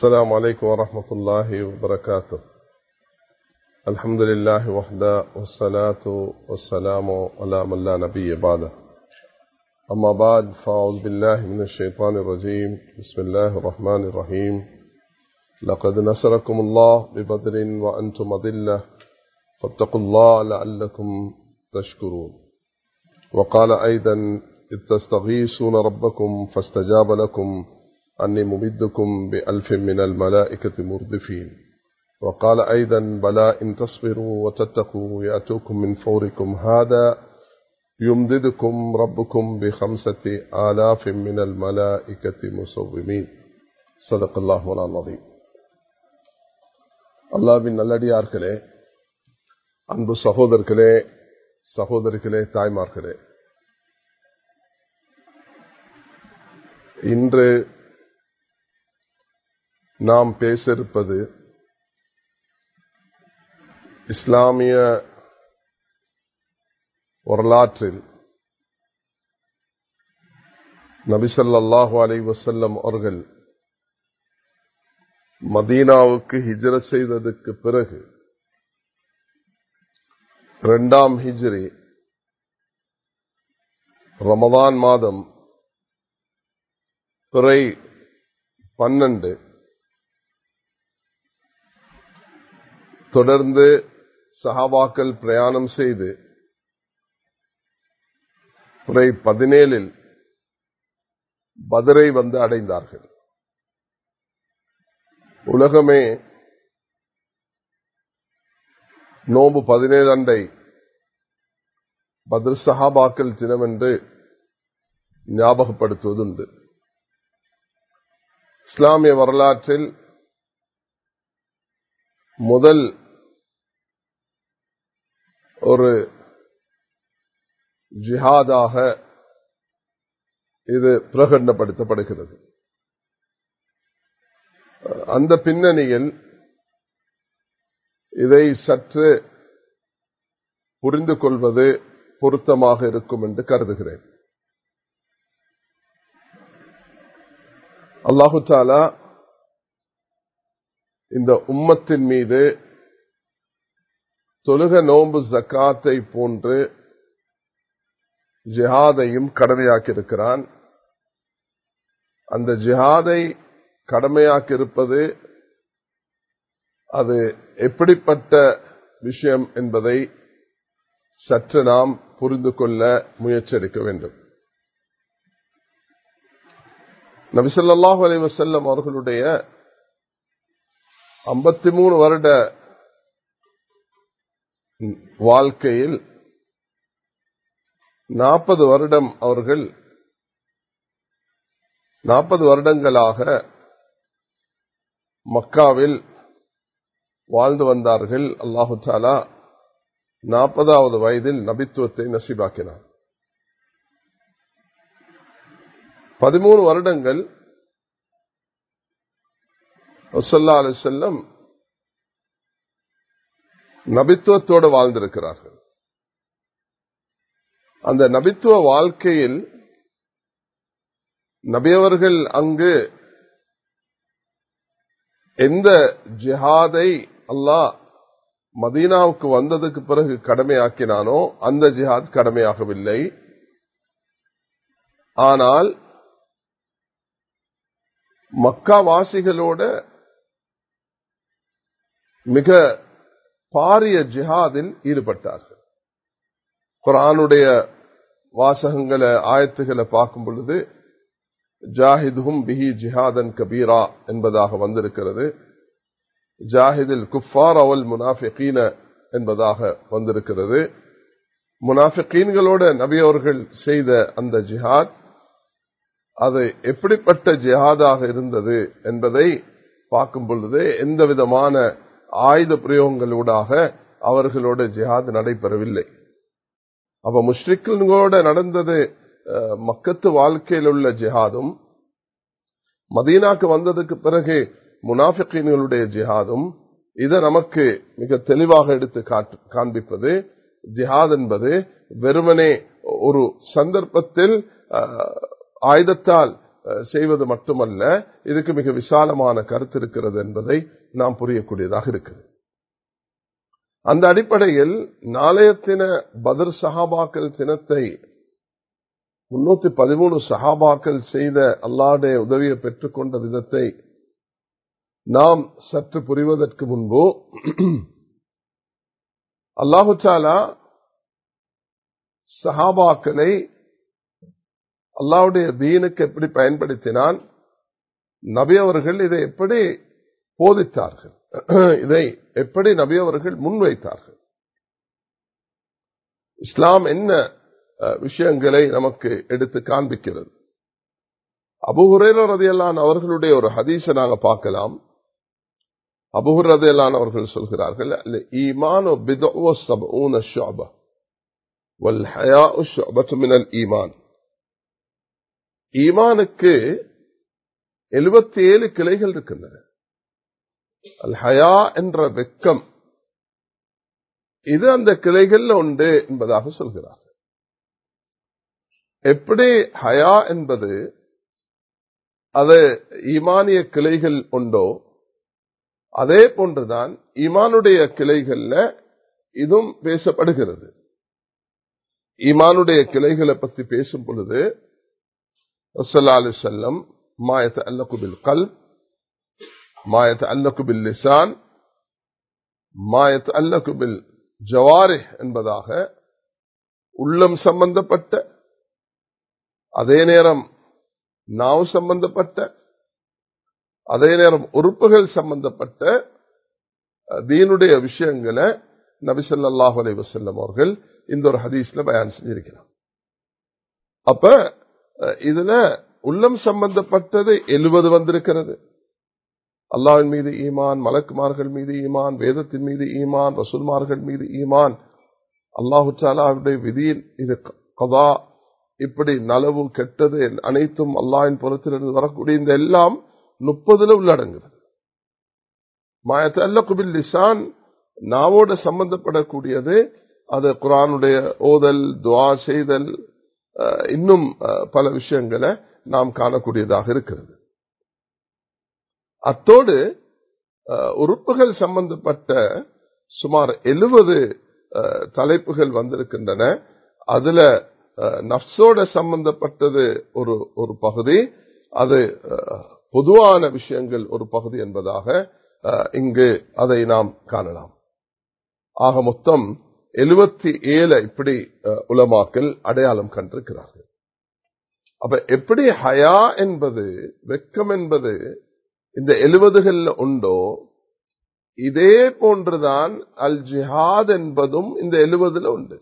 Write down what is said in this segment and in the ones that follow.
السلام عليكم ورحمة الله وبركاته الحمد لله وحده والصلاة والسلام على من لا نبي بعده أما بعد فأعوذ بالله من الشيطان الرجيم بسم الله الرحمن الرحيم لقد نصركم الله ببدر وأنتم أضلة فاتقوا الله لعلكم تشكرون وقال أيضا إذ تستغيثون ربكم فاستجاب لكم أني ممدكم بألف من الملائكة مردفين وقال أيضا بلى إن تصبروا وتتقوا يأتوكم من فوركم هذا يمددكم ربكم بخمسة آلاف من الملائكة مصومين صدق الله العظيم அல்லாவின் நல்லடியார்களே அன்பு சகோதரர்களே சகோதரிகளே தாய்மார்களே இன்று நாம் பேச இருப்பது இஸ்லாமிய வரலாற்றில் நபிசல்லாஹு அலை வசல்லம் அவர்கள் மதீனாவுக்கு ஹிஜர செய்ததுக்கு பிறகு இரண்டாம் ஹிஜ்ரி ரமதான் மாதம் பிறை பன்னெண்டு தொடர்ந்து சஹாபாக்கள் பிரயாணம் செய்து பிறை பதினேழில் பதரை வந்து அடைந்தார்கள் உலகமே நோம்பு பதினேழு அண்டை பத்ர் சஹாபாக்கள் தினம் என்று ஞாபகப்படுத்துவதுண்டு இஸ்லாமிய வரலாற்றில் முதல் ஒரு ஜிஹாதாக இது பிரகடனப்படுத்தப்படுகிறது அந்த பின்னணியில் இதை சற்று புரிந்து கொள்வது பொருத்தமாக இருக்கும் என்று கருதுகிறேன் அல்லாஹு தாலா இந்த உம்மத்தின் மீது தொழுக நோன்பு ஜக்காத்தை போன்று ஜிஹாதையும் கடமையாக்கியிருக்கிறான் அந்த ஜிஹாதை கடமையாக்கியிருப்பது அது எப்படிப்பட்ட விஷயம் என்பதை சற்று நாம் புரிந்து கொள்ள முயற்சிக்க வேண்டும் நபிசல்லாஹு அலி வசல்லம் அவர்களுடைய ஐம்பத்தி மூணு வருட வாழ்க்கையில் நாற்பது வருடம் அவர்கள் நாற்பது வருடங்களாக மக்காவில் வாழ்ந்து வந்தார்கள் அல்லாஹு தாலா நாற்பதாவது வயதில் நபித்துவத்தை நசிபாக்கினார் பதிமூணு வருடங்கள் ஒசல்லா அலி செல்லம் நபித்துவத்தோடு வாழ்ந்திருக்கிறார்கள் அந்த நபித்துவ வாழ்க்கையில் நபியவர்கள் அங்கு எந்த ஜிஹாதை அல்லாஹ் மதீனாவுக்கு வந்ததுக்கு பிறகு கடமையாக்கினானோ அந்த ஜிஹாத் கடமையாகவில்லை ஆனால் மக்கா வாசிகளோட மிக பாரிய ஜிஹாதில் ஈடுபட்டார்கள் குரானுடைய வாசகங்களை ஆயத்துகளை பார்க்கும் பொழுது ஜாஹிதும் பிஹி ஜிஹாதன் கபீரா என்பதாக வந்திருக்கிறது ஜாஹிதில் குஃபார் அவல் முனாஃபிகீன என்பதாக வந்திருக்கிறது முனாஃபிகீன்களோட நபியவர்கள் செய்த அந்த ஜிஹாத் அது எப்படிப்பட்ட ஜிஹாதாக இருந்தது என்பதை பார்க்கும் பொழுது எந்த விதமான ஆயுத பிரயோகங்களூடாக அவர்களோட ஜிஹாத் நடைபெறவில்லை அப்ப முஷ்ரிக்களோட நடந்தது மக்கத்து வாழ்க்கையில் உள்ள ஜிஹாதும் மதீனாக்கு வந்ததுக்கு பிறகு முனாஃபிகளுடைய ஜிஹாதும் இதை நமக்கு மிக தெளிவாக எடுத்து காண்பிப்பது ஜிஹாத் என்பது வெறுமனே ஒரு சந்தர்ப்பத்தில் ஆயுதத்தால் செய்வது மட்டுமல்ல இதுக்கு மிக விசாலமான கருத்து இருக்கிறது என்பதை நாம் புரியக்கூடியதாக இருக்குது அந்த அடிப்படையில் நாளைய தின பதர் சஹாபாக்கள் தினத்தை முன்னூத்தி பதிமூணு சஹாபாக்கள் செய்த அல்லாடைய உதவியை பெற்றுக்கொண்ட விதத்தை நாம் சற்று புரிவதற்கு முன்பு அல்லாஹு சாலா சஹாபாக்களை அல்லாவுடைய தீனுக்கு எப்படி பயன்படுத்தினான் நபி அவர்கள் இதை எப்படி போதித்தார்கள் இதை எப்படி நபி அவர்கள் முன்வைத்தார்கள் இஸ்லாம் என்ன விஷயங்களை நமக்கு எடுத்து காண்பிக்கிறது அபுஹுரேல ரதையல்லான் அவர்களுடைய ஒரு ஹதீஸை நாங்க பார்க்கலாம் அபுஹுர் ரதையல்லான் அவர்கள் சொல்கிறார்கள் ஈமான் ஈமான் ஈமானுக்கு எழுபத்தி ஏழு கிளைகள் இருக்கின்றன அல் ஹயா என்ற வெக்கம் இது அந்த கிளைகள்ல உண்டு என்பதாக சொல்கிறார் எப்படி ஹயா என்பது அது ஈமானிய கிளைகள் உண்டோ அதே போன்றுதான் ஈமானுடைய கிளைகள்ல இதுவும் பேசப்படுகிறது ஈமானுடைய கிளைகளை பற்றி பேசும் பொழுது அலி செல்லம் மாயத் அல்லகுபில் கல் மாயத் அல்லகுபில் லிசான் மாயத் அல்லகுபில் ஜவாரி என்பதாக உள்ளம் சம்பந்தப்பட்ட அதே நேரம் நாவு சம்பந்தப்பட்ட அதே நேரம் உறுப்புகள் சம்பந்தப்பட்ட தீனுடைய விஷயங்களை நபிசல்லாஹு அலை வசல்லம் அவர்கள் இந்த ஒரு ஹதீஸ்ல பயன் செஞ்சிருக்கிறார் அப்ப இதுல உள்ளம் சம்பந்தப்பட்டது எழுபது வந்திருக்கிறது அல்லாவின் மீது ஈமான் மலக்குமார்கள் மீது ஈமான் வேதத்தின் மீது ஈமான் ரசூல்மார்கள் மீது ஈமான் அல்லாஹு சாலாவுடைய விதியில் இது கதா இப்படி நலவு கெட்டது அனைத்தும் அல்லாவின் புறத்திலிருந்து வரக்கூடிய இந்த எல்லாம் முப்பதுல உள்ளடங்குது மாயத்த அல்ல குபில் லிசான் நாவோட சம்பந்தப்படக்கூடியது அது குரானுடைய ஓதல் துவா செய்தல் இன்னும் பல விஷயங்களை நாம் காணக்கூடியதாக இருக்கிறது அத்தோடு உறுப்புகள் சம்பந்தப்பட்ட சுமார் எழுபது தலைப்புகள் வந்திருக்கின்றன அதுல நப்சோட சம்பந்தப்பட்டது ஒரு ஒரு பகுதி அது பொதுவான விஷயங்கள் ஒரு பகுதி என்பதாக இங்கு அதை நாம் காணலாம் ஆக மொத்தம் எழுபத்தி ஏழு இப்படி உலமாக்கல் அடையாளம் கண்டிருக்கிறார்கள் அப்ப எப்படி ஹயா என்பது வெக்கம் என்பது இந்த எழுபதுகள்ல உண்டோ இதே போன்றுதான் அல் ஜிஹாத் என்பதும் இந்த எழுபதுல உண்டு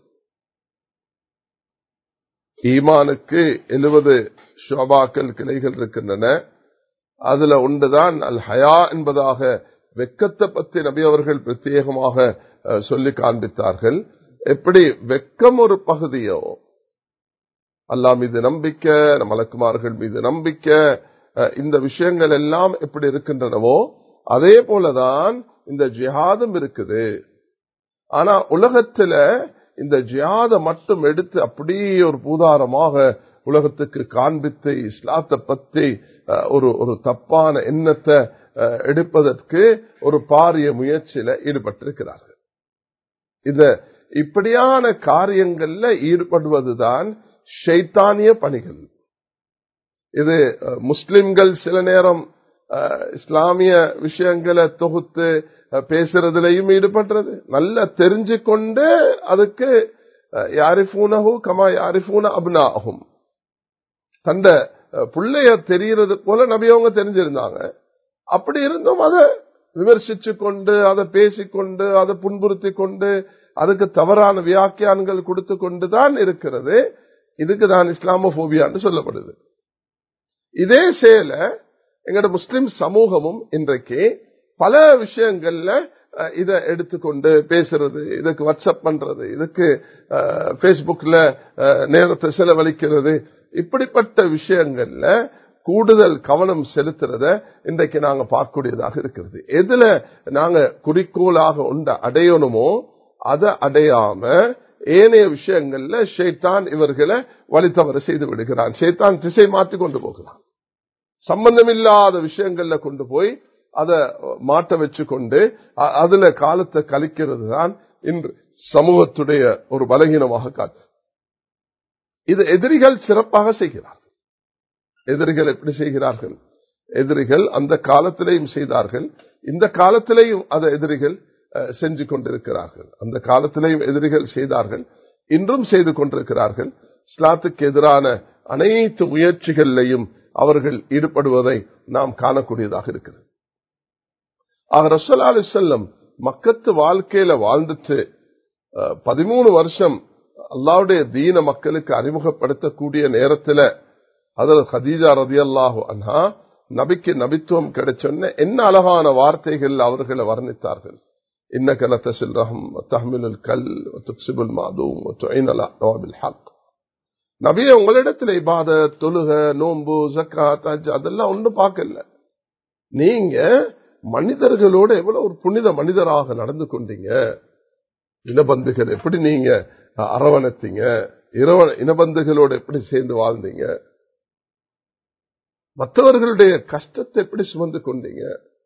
ஈமானுக்கு எழுபது ஷோபாக்கள் கிளைகள் இருக்கின்றன அதுல உண்டுதான் அல் ஹயா என்பதாக வெக்கத்தை பற்றி நபி அவர்கள் பிரத்யேகமாக சொல்லி காண்பித்தார்கள் எப்படி வெக்கம் ஒரு பகுதியோ அல்லா மீது நம்பிக்கை மலக்குமார்கள் மீது நம்பிக்கை இந்த விஷயங்கள் எல்லாம் எப்படி இருக்கின்றனவோ அதே போலதான் இந்த ஜிஹாதும் இருக்குது ஆனா உலகத்துல இந்த ஜியாத மட்டும் எடுத்து அப்படியே ஒரு பூதாரமாக உலகத்துக்கு காண்பித்து இஸ்லாத்தை பற்றி ஒரு ஒரு தப்பான எண்ணத்தை எடுப்பதற்கு ஒரு பாரிய முயற்சியில ஈடுபட்டிருக்கிறார்கள் இந்த இப்படியான காரியங்கள்ல ஈடுபடுவதுதான் ஷைத்தானிய பணிகள் இது முஸ்லிம்கள் சில நேரம் இஸ்லாமிய விஷயங்களை தொகுத்து பேசுறதுலையும் ஈடுபடுறது நல்லா தெரிஞ்சு கொண்டு அதுக்கு யாரிஃபூனஹு கமா யாரிஃபூன அப்னாகும் தந்த பிள்ளைய தெரியறது போல நபி அவங்க தெரிஞ்சிருந்தாங்க அப்படி இருந்தும் அதை விமர்சிச்சு கொண்டு அதை பேசிக்கொண்டு அதை புண்புறுத்தி கொண்டு அதுக்கு தவறான வியாக்கியான்கள் கொடுத்து கொண்டுதான் இருக்கிறது இதுக்கு தான் இஸ்லாமோபியான்னு சொல்லப்படுது இதே செயல எங்களோட முஸ்லிம் சமூகமும் இன்றைக்கு பல விஷயங்கள்ல இதை எடுத்துக்கொண்டு பேசுறது இதுக்கு வாட்ஸ்அப் பண்றது இதுக்கு பேஸ்புக்ல நேரத்தை செலவழிக்கிறது இப்படிப்பட்ட விஷயங்கள்ல கூடுதல் கவனம் செலுத்துறத இன்றைக்கு நாங்க பார்க்கக்கூடியதாக இருக்கிறது எதுல நாங்க குறிக்கோளாக உண்ட அடையணுமோ அதை அடையாம ஏனைய விஷயங்கள்ல ஷேத்தான் இவர்களை வழித்தவர செய்து விடுகிறான் ஷேத்தான் திசை மாற்றி கொண்டு போகிறான் சம்பந்தமில்லாத விஷயங்கள்ல கொண்டு போய் அதை மாட்ட வச்சு கொண்டு அ- அதுல காலத்தை கழிக்கிறது தான் இன்று சமூகத்துடைய ஒரு பலகீனமாக காட்டு இது எதிரிகள் சிறப்பாக செய்கிறார்கள் எதிரிகள் எப்படி செய்கிறார்கள் எதிரிகள் அந்த காலத்திலேயும் செய்தார்கள் இந்த காலத்திலேயும் அதை எதிரிகள் அஹ், செஞ்சு கொண்டிருக்கிறார்கள் அந்த காலத்திலேயும் எதிரிகள் செய்தார்கள் இன்றும் செய்து கொண்டிருக்கிறார்கள் இஸ்லாத்துக்கு எதிரான அனைத்து முயற்சிகளிலையும் அவர்கள் ஈடுபடுவதை நாம் காணக்கூடியதாக இருக்கிறது ஆக ரசோல்லா அலி செல்லம் மக்கத்து வாழ்க்கையில வாழ்ந்துட்டு அஹ், பதிமூணு வருஷம் அல்லாவுடைய தீன மக்களுக்கு அறிமுகப்படுத்தக்கூடிய நேரத்தில் அதில் ஹதீஜா ரதி அல்லாஹு அன்ஹா நபிக்கு நபித்துவம் கிடைச்சொன்ன என்ன அழகான வார்த்தைகள் அவர்களை வர்ணித்தார்கள் இன்னக லத்தசில் ரஹம் தஹ்மிலுல் கல் துக்சிபுல் மாதூம் துஐனல் நவாபில் ஹக் நபியே உங்களிடத்துல இபாத தொழுக நோன்பு ஜக்காத் ஹஜ் அதெல்லாம் ஒன்றும் பார்க்கல நீங்க மனிதர்களோட எவ்வளவு ஒரு புனித மனிதராக நடந்து கொண்டீங்க இனபந்துகள் எப்படி நீங்க அரவணைத்தீங்க இரவ- இனபந்துகளோட எப்படி சேர்ந்து வாழ்ந்தீங்க மற்றவர்களுடைய கஷ்டத்தை எப்படி சுமந்து கொண்டீங்க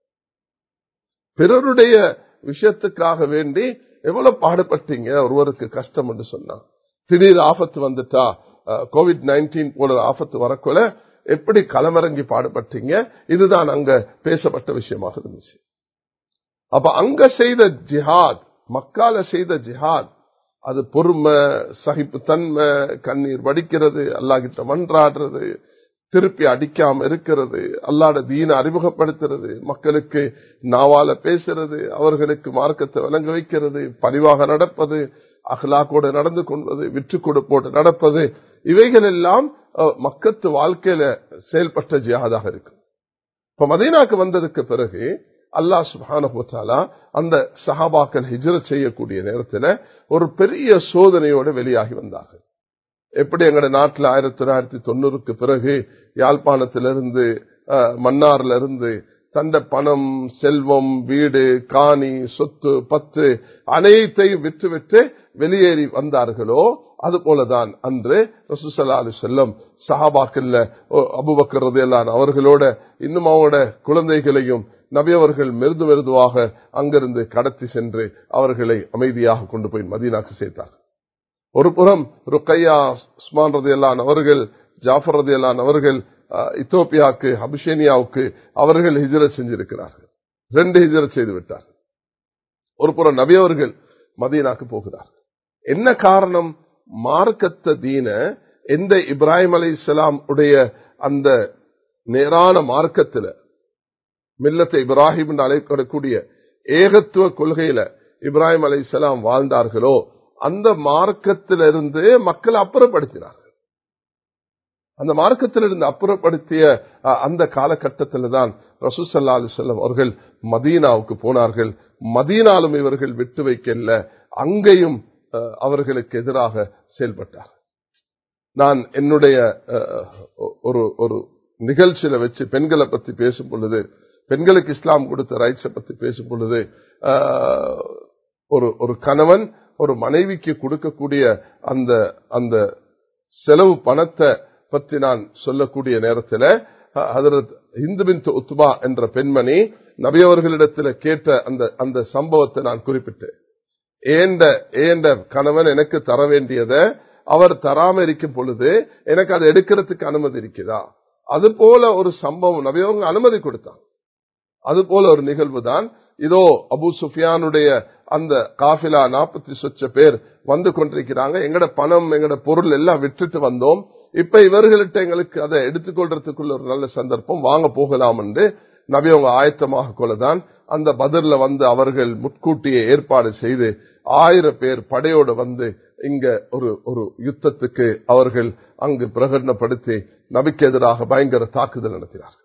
பிறருடைய விஷயத்துக்காக வேண்டி எவ்வளவு பாடுபட்டீங்க ஒருவருக்கு கஷ்டம் என்று சொன்னா திடீர் ஆபத்து வந்துட்டா கோவிட் நைன்டீன் போல ஆபத்து வரக்குள்ள எப்படி களமிறங்கி பாடுபட்டீங்க இதுதான் அங்க பேசப்பட்ட விஷயமாக இருந்துச்சு அப்ப அங்க செய்த ஜிஹாத் மக்கால செய்த ஜிஹாத் அது பொறுமை சகிப்புத்தன்மை கண்ணீர் வடிக்கிறது அல்லாஹ்கிட்ட மன்றாடுறது திருப்பி அடிக்காம இருக்கிறது அல்லாட தீன அறிமுகப்படுத்துறது மக்களுக்கு நாவால பேசுறது அவர்களுக்கு மார்க்கத்தை விளங்க வைக்கிறது பணிவாக நடப்பது அஹ்லாக்கோடு நடந்து கொள்வது விற்று கொடுப்போடு நடப்பது இவைகள் எல்லாம் அஹ், மக்கத்து வாழ்க்கையில செயல்பட்ட ஜியாதாக இருக்கும் இப்ப மதீனாக்கு வந்ததுக்கு பிறகு அல்லாஹ் சுப்ஹானஹு வ தஆலா அந்த சஹாபாக்கள் ஹிஜ்ரத் செய்யக்கூடிய நேரத்தில் ஒரு பெரிய சோதனையோடு வெளியாகி வந்தார்கள் எப்படி எங்கட நாட்டில் ஆயிரத்தி தொள்ளாயிரத்தி தொண்ணூறுக்கு பிறகு யாழ்ப்பாணத்திலிருந்து அஹ், மன்னார்ல இருந்து தந்த பணம் செல்வம் வீடு காணி சொத்து பத்து அனைத்தையும் விற்றுவிட்டு வெளியேறி வந்தார்களோ அது போலதான் அன்று ரசூசல்லா அலி செல்லம் சஹாபாக்கள்ல அபுபக்கர் ரதியல்லான் அவர்களோட இன்னும் அவங்களோட குழந்தைகளையும் நபி அவர்கள் மெருது மெருதுவாக அங்கிருந்து கடத்தி சென்று அவர்களை அமைதியாக கொண்டு போய் மதீனாக்கு சேர்த்தார் ஒரு புறம் ருக்கையா உஸ்மான் ரதியல்லான் அவர்கள் ஜாஃபர் ரதியல்லான் அவர்கள் அஹ், இத்தோப்பியாவுக்கு அபிஷேனியாவுக்கு அவர்கள் ஹிஜரத் செஞ்சிருக்கிறார்கள் ரெண்டு ஹிஜரத் செய்து விட்டார் ஒரு புறம் நபி அவர்கள் மதீனாக்கு போகிறார் என்ன காரணம் மார்க்கத்த தீன எந்த இப்ராஹிம் அலை உடைய அந்த நேரான மார்க்கத்துல மில்லத்தை இப்ராஹிம் என்று அழைக்கப்படக்கூடிய ஏகத்துவ கொள்கையில இப்ராஹிம் அலை வாழ்ந்தார்களோ அந்த மார்க்கத்திலிருந்து மக்களை அப்புறப்படுத்தினார்கள் அந்த மார்க்கத்திலிருந்து அப்புறப்படுத்திய அஹ், அந்த காலகட்டத்தில் தான் ரசூசல்லா அலிசல்லம் அவர்கள் மதீனாவுக்கு போனார்கள் மதீனாலும் இவர்கள் விட்டு வைக்கல அங்கேயும் அஹ், அவர்களுக்கு எதிராக செயல்பட்டார் நான் என்னுடைய அஹ், ஒரு ஒரு நிகழ்ச்சியில வச்சு பெண்களை பத்தி பேசும் பொழுது பெண்களுக்கு இஸ்லாம் கொடுத்த ரைட்ஸை பத்தி பேசும் பொழுது அஹ், ஒரு ஒரு கணவன் ஒரு மனைவிக்கு கொடுக்கக்கூடிய அந்த அந்த செலவு பணத்தை பற்றி நான் சொல்லக்கூடிய நேரத்தில் ஹதரத் இந்து பின் உத்பா என்ற பெண்மணி நபியவர்களிடத்தில் கேட்ட அந்த அந்த சம்பவத்தை நான் குறிப்பிட்டேன் ஏண்ட ஏண்ட கணவன் எனக்கு தர வேண்டியதை அவர் தராம இருக்கும் பொழுது எனக்கு அதை எடுக்கிறதுக்கு அனுமதி இருக்குதா அது போல ஒரு சம்பவம் நபியவங்க அனுமதி கொடுத்தாங்க அது போல ஒரு நிகழ்வு தான் இதோ அபு சுஃபியானுடைய அந்த காஃபிலா நாற்பத்தி சொச்ச பேர் வந்து கொண்டிருக்கிறாங்க எங்கட பணம் எங்கட பொருள் எல்லாம் விட்டுட்டு வந்தோம் இப்ப இவர்கள்ட்ட எங்களுக்கு அதை எடுத்துக்கொள்றதுக்குள்ள ஒரு நல்ல சந்தர்ப்பம் வாங்க போகலாம் என்று நபி அவங்க ஆயத்தமாக கொள்ளதான் அந்த பதிர்ல வந்து அவர்கள் முட்கூட்டிய ஏற்பாடு செய்து ஆயிரம் பேர் படையோடு வந்து இங்க ஒரு ஒரு யுத்தத்துக்கு அவர்கள் அங்கு பிரகடனப்படுத்தி நபிக்கு எதிராக பயங்கர தாக்குதல் நடத்தினார்கள்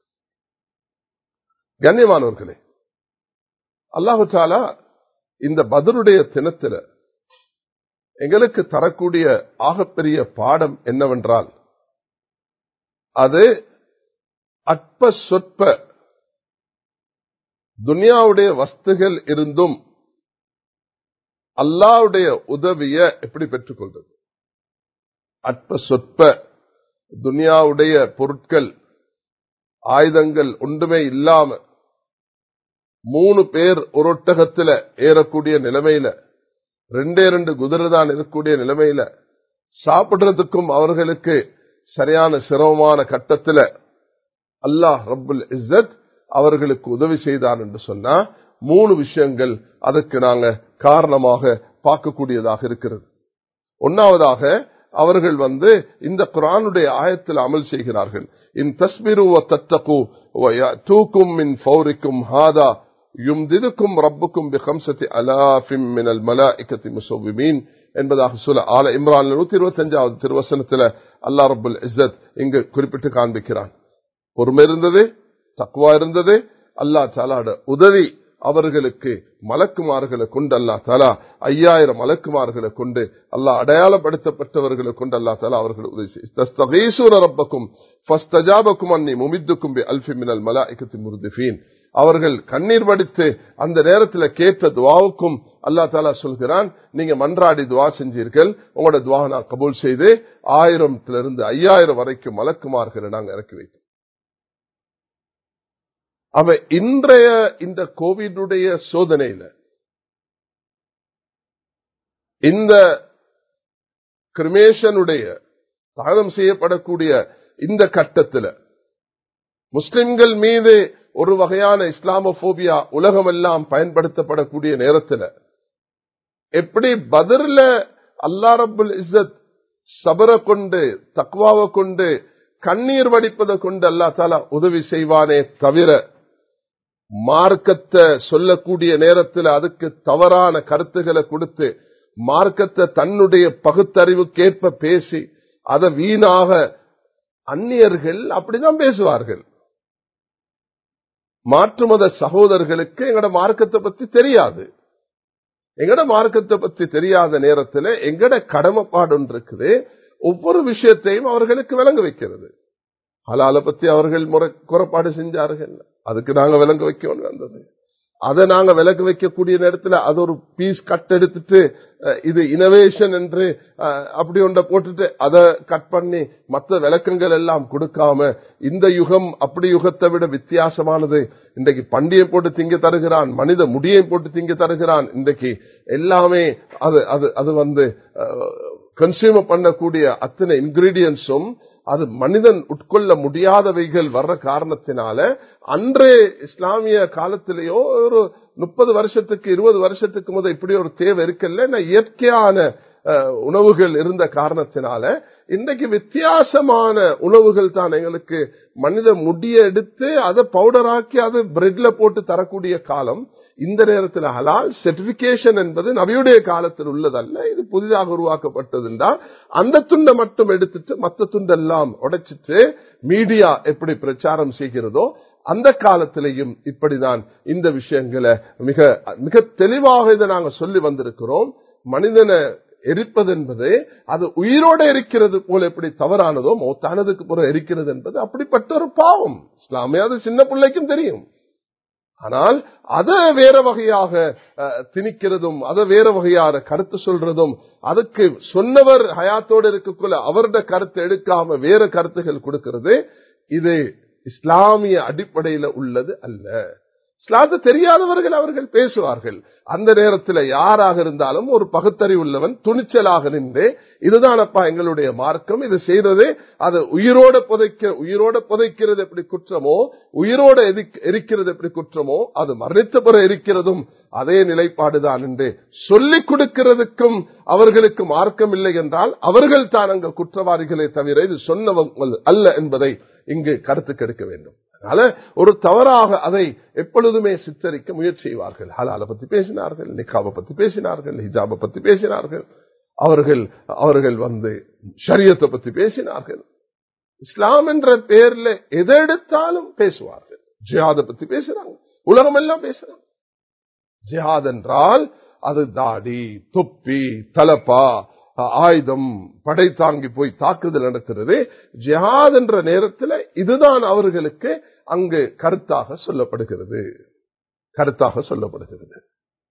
கண்ணியமானவர்களே அல்லாஹு தாலா இந்த பதருடைய தினத்தில எங்களுக்கு தரக்கூடிய ஆகப்பெரிய பாடம் என்னவென்றால் அது அற்ப சொற்ப துனியாவுடைய வஸ்துகள் இருந்தும் அல்லாவுடைய உதவிய எப்படி பெற்றுக்கொள்வது அற்ப சொற்ப துனியாவுடைய பொருட்கள் ஆயுதங்கள் ஒன்றுமே இல்லாம மூணு பேர் ஒரு ஒட்டகத்துல ஏறக்கூடிய நிலைமையில ரெண்டே ரெண்டு குதிரை தான் இருக்கக்கூடிய நிலைமையில சாப்பிடுறதுக்கும் அவர்களுக்கு சரியான சிரமமான கட்டத்துல அல்லாஹ் ரப்புல் இஸ்ஸத் அவர்களுக்கு உதவி செய்தான் என்று சொன்னா மூணு விஷயங்கள் அதற்கு நாங்க காரணமாக பார்க்கக்கூடியதாக இருக்கிறது ஒன்னாவதாக அவர்கள் வந்து இந்த குரானுடைய ஆயத்தில் அமல் செய்கிறார்கள் இன் தஸ்மிரு தத்தகு தூக்கும் மின் ஃபௌரிக்கும் ஹாதா யும்திதுக்கும் ரப்புக்கும் பிஹம்சத்தி அலாஃபிம் மினல் மலாஇக்கத்தி முசவ்விமீன் என்பதாக சொல்ல ஆல இம்ரான் நூத்தி இருபத்தி அஞ்சாவது திருவசனத்துல அல்லா ரபுல் இஸ்ஸத் இங்கு குறிப்பிட்டு காண்பிக்கிறான் பொறுமை இருந்தது தக்குவா இருந்தது அல்லா தாலாட உதவி அவர்களுக்கு மலக்குமார்களை கொண்டு அல்லா தாலா ஐயாயிரம் மலக்குமார்களை கொண்டு அல்லா அடையாளப்படுத்தப்பட்டவர்களை கொண்டு அல்லா தாலா அவர்கள் உதவி ரப்பக்கும் அன்னி முமித்துக்கும் அல்பி மினல் மலாய்க்கத்தின் முருதிஃபீன் அவர்கள் கண்ணீர் வடித்து அந்த நேரத்தில் கேட்ட துவாவுக்கும் அல்லா தாலா சொல்கிறான் நீங்க மன்றாடி துவா செஞ்சீர்கள் உங்களோட துவா நான் கபூல் செய்து ஆயிரத்திலிருந்து ஐயாயிரம் வரைக்கும் மலக்குமார்களை நாங்கள் இறக்கி வைத்தோம் அவ இன்றைய இந்த கோவிடுடைய சோதனையில இந்த கிரிமேஷனுடைய தானம் செய்யப்படக்கூடிய இந்த கட்டத்தில் முஸ்லிம்கள் மீது ஒரு வகையான இஸ்லாமோபியா உலகமெல்லாம் பயன்படுத்தப்படக்கூடிய நேரத்தில் எப்படி பதிர்ல அல்லா ரபுல் இஸ்ஸத் சபரை கொண்டு தக்வாவை கொண்டு கண்ணீர் வடிப்பதை கொண்டு அல்லா தாலா உதவி செய்வானே தவிர மார்க்கத்தை சொல்லக்கூடிய நேரத்தில் அதுக்கு தவறான கருத்துக்களை கொடுத்து மார்க்கத்தை தன்னுடைய பகுத்தறிவுக்கேற்ப பேசி அதை வீணாக அந்நியர்கள் அப்படிதான் பேசுவார்கள் மாற்று மத சகோதரர்களுக்கு எங்கட மார்க்கத்தை பத்தி தெரியாது எங்கட மார்க்கத்தை பத்தி தெரியாத நேரத்தில் எங்கட கடமைப்பாடு ஒன்று இருக்குது ஒவ்வொரு விஷயத்தையும் அவர்களுக்கு விளங்க வைக்கிறது ஹலால பத்தி அவர்கள் முறை குறைப்பாடு செஞ்சார்கள் அதுக்கு நாங்க விளங்க வைக்க வந்தது அதை நாங்க விலக்கு வைக்கக்கூடிய நேரத்தில் அது ஒரு பீஸ் கட் எடுத்துட்டு இது இனோவேஷன் என்று அப்படி ஒன்றை போட்டுட்டு அதை கட் பண்ணி மற்ற விளக்கங்கள் எல்லாம் கொடுக்காம இந்த யுகம் அப்படி யுகத்தை விட வித்தியாசமானது இன்றைக்கு பண்டிகை போட்டு திங்க தருகிறான் மனித முடியை போட்டு திங்க தருகிறான் இன்றைக்கு எல்லாமே அது அது அது வந்து கன்சியூமர் பண்ணக்கூடிய அத்தனை இன்கிரீடியன்ஸும் அது மனிதன் உட்கொள்ள முடியாதவைகள் வர்ற காரணத்தினால அன்றே இஸ்லாமிய காலத்திலேயோ ஒரு முப்பது வருஷத்துக்கு இருபது வருஷத்துக்கு முதல் இப்படி ஒரு தேவை இருக்குல்ல இயற்கையான உணவுகள் இருந்த காரணத்தினால இன்றைக்கு வித்தியாசமான உணவுகள் தான் எங்களுக்கு மனித முடிய எடுத்து அதை பவுடராக்கி அதை பிரெட்ல போட்டு தரக்கூடிய காலம் இந்த நேரத்தில் ஹலால் சர்டிபிகேஷன் என்பது நபியுடைய காலத்தில் உள்ளதல்ல இது புதிதாக உருவாக்கப்பட்டது என்றால் அந்த துண்டை மட்டும் எடுத்துட்டு மற்ற துண்டெல்லாம் உடைச்சிட்டு மீடியா எப்படி பிரச்சாரம் செய்கிறதோ அந்த காலத்திலையும் இப்படிதான் இந்த விஷயங்களை மிக மிக தெளிவாக இதை நாங்கள் சொல்லி வந்திருக்கிறோம் மனிதனை எரிப்பது என்பது அது உயிரோடு இருக்கிறது போல எப்படி தவறானதோ மௌத்தானதுக்கு புறம் எரிக்கிறது என்பது அப்படிப்பட்ட ஒரு பாவம் இஸ்லாமிய அது சின்ன பிள்ளைக்கும் தெரியும் ஆனால் அதை வேற வகையாக திணிக்கிறதும் அதை வேற வகையான கருத்து சொல்றதும் அதுக்கு சொன்னவர் ஹயாத்தோடு இருக்கக்குள்ள அவருடைய கருத்தை எடுக்காம வேற கருத்துகள் கொடுக்கிறது இது இஸ்லாமிய அடிப்படையில உள்ளது அல்ல இஸ்லாத்து தெரியாதவர்கள் அவர்கள் பேசுவார்கள் அந்த நேரத்தில் யாராக இருந்தாலும் ஒரு பகுத்தறிவு உள்ளவன் துணிச்சலாக நின்று இதுதானப்பா எங்களுடைய மார்க்கம் இது செய்யறது அது உயிரோட புதைக்க உயிரோட புதைக்கிறது எப்படி குற்றமோ உயிரோட எரிக்கிறது எப்படி குற்றமோ அது மரணித்த பிற இருக்கிறதும் அதே நிலைப்பாடுதான் என்று சொல்லிக் கொடுக்கிறதுக்கும் அவர்களுக்கு மார்க்கம் இல்லை என்றால் அவர்கள் தான் அங்க குற்றவாளிகளை தவிர இது சொன்னவங்க அல்ல என்பதை இங்கு கருத்து கெடுக்க வேண்டும் அதனால ஒரு தவறாக அதை எப்பொழுதுமே சித்தரிக்க முயற்சி செய்வார்கள் ஹலால பத்தி பேசினார்கள் நிக்காவை பத்தி பேசினார்கள் ஹிஜாபை பத்தி பேசினார்கள் அவர்கள் அவர்கள் வந்து ஷரியத்தை பத்தி பேசினார்கள் இஸ்லாம் என்ற பெயர்ல எதை எடுத்தாலும் பேசுவார்கள் ஜிஹாதை பத்தி பேசுறாங்க உலகம் எல்லாம் பேசுறாங்க ஜிஹாத் என்றால் அது தாடி தொப்பி தலப்பா ஆயுதம் படை தாங்கி போய் தாக்குதல் நடக்கிறது ஜிஹாத் என்ற நேரத்தில் இதுதான் அவர்களுக்கு அங்கு கருத்தாக சொல்லப்படுகிறது கருத்தாக சொல்லப்படுகிறது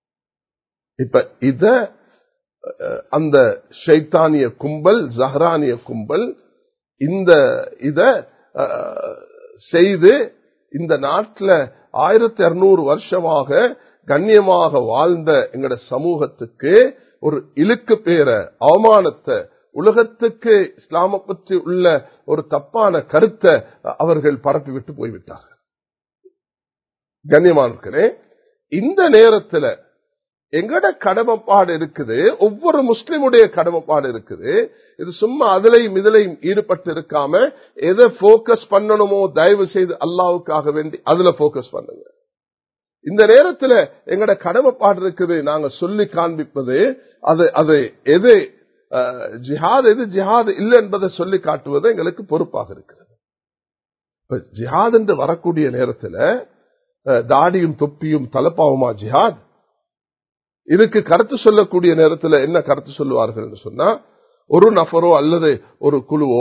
இப்ப இத அந்த ஷைத்தானிய கும்பல் ஜஹரானிய கும்பல் இந்த இத செய்து இந்த நாட்டில் ஆயிரத்தி இருநூறு வருஷமாக கண்ணியமாக வாழ்ந்த எங்கட சமூகத்துக்கு ஒரு இழுக்கு பேர அவமானத்தை உலகத்துக்கு இஸ்லாம பற்றி உள்ள ஒரு தப்பான கருத்தை அவர்கள் பரப்பி விட்டு போய்விட்டார்கள் கண்ணியமானே இந்த நேரத்தில் எங்கட கடமைப்பாடு இருக்குது ஒவ்வொரு முஸ்லிமுடைய கடமைப்பாடு இருக்குது இது சும்மா அதிலையும் இதிலையும் ஈடுபட்டு இருக்காம எதை போக்கஸ் பண்ணணுமோ தயவு செய்து அல்லாவுக்காக வேண்டி அதுல போக்கஸ் பண்ணுங்க இந்த நேரத்தில் எங்கட கடமைப்பாடு இருக்குது நாங்க சொல்லி காண்பிப்பது அது அது எது ஜிஹாத் எது ஜிஹாத் இல்லை என்பதை சொல்லி காட்டுவது எங்களுக்கு பொறுப்பாக இருக்கிறது ஜிஹாத் என்று வரக்கூடிய நேரத்தில் தாடியும் தொப்பியும் தலப்பாவுமா ஜிஹாத் இதுக்கு கருத்து சொல்லக்கூடிய நேரத்தில் என்ன கருத்து சொல்லுவார்கள் என்று சொன்னா ஒரு நபரோ அல்லது ஒரு குழுவோ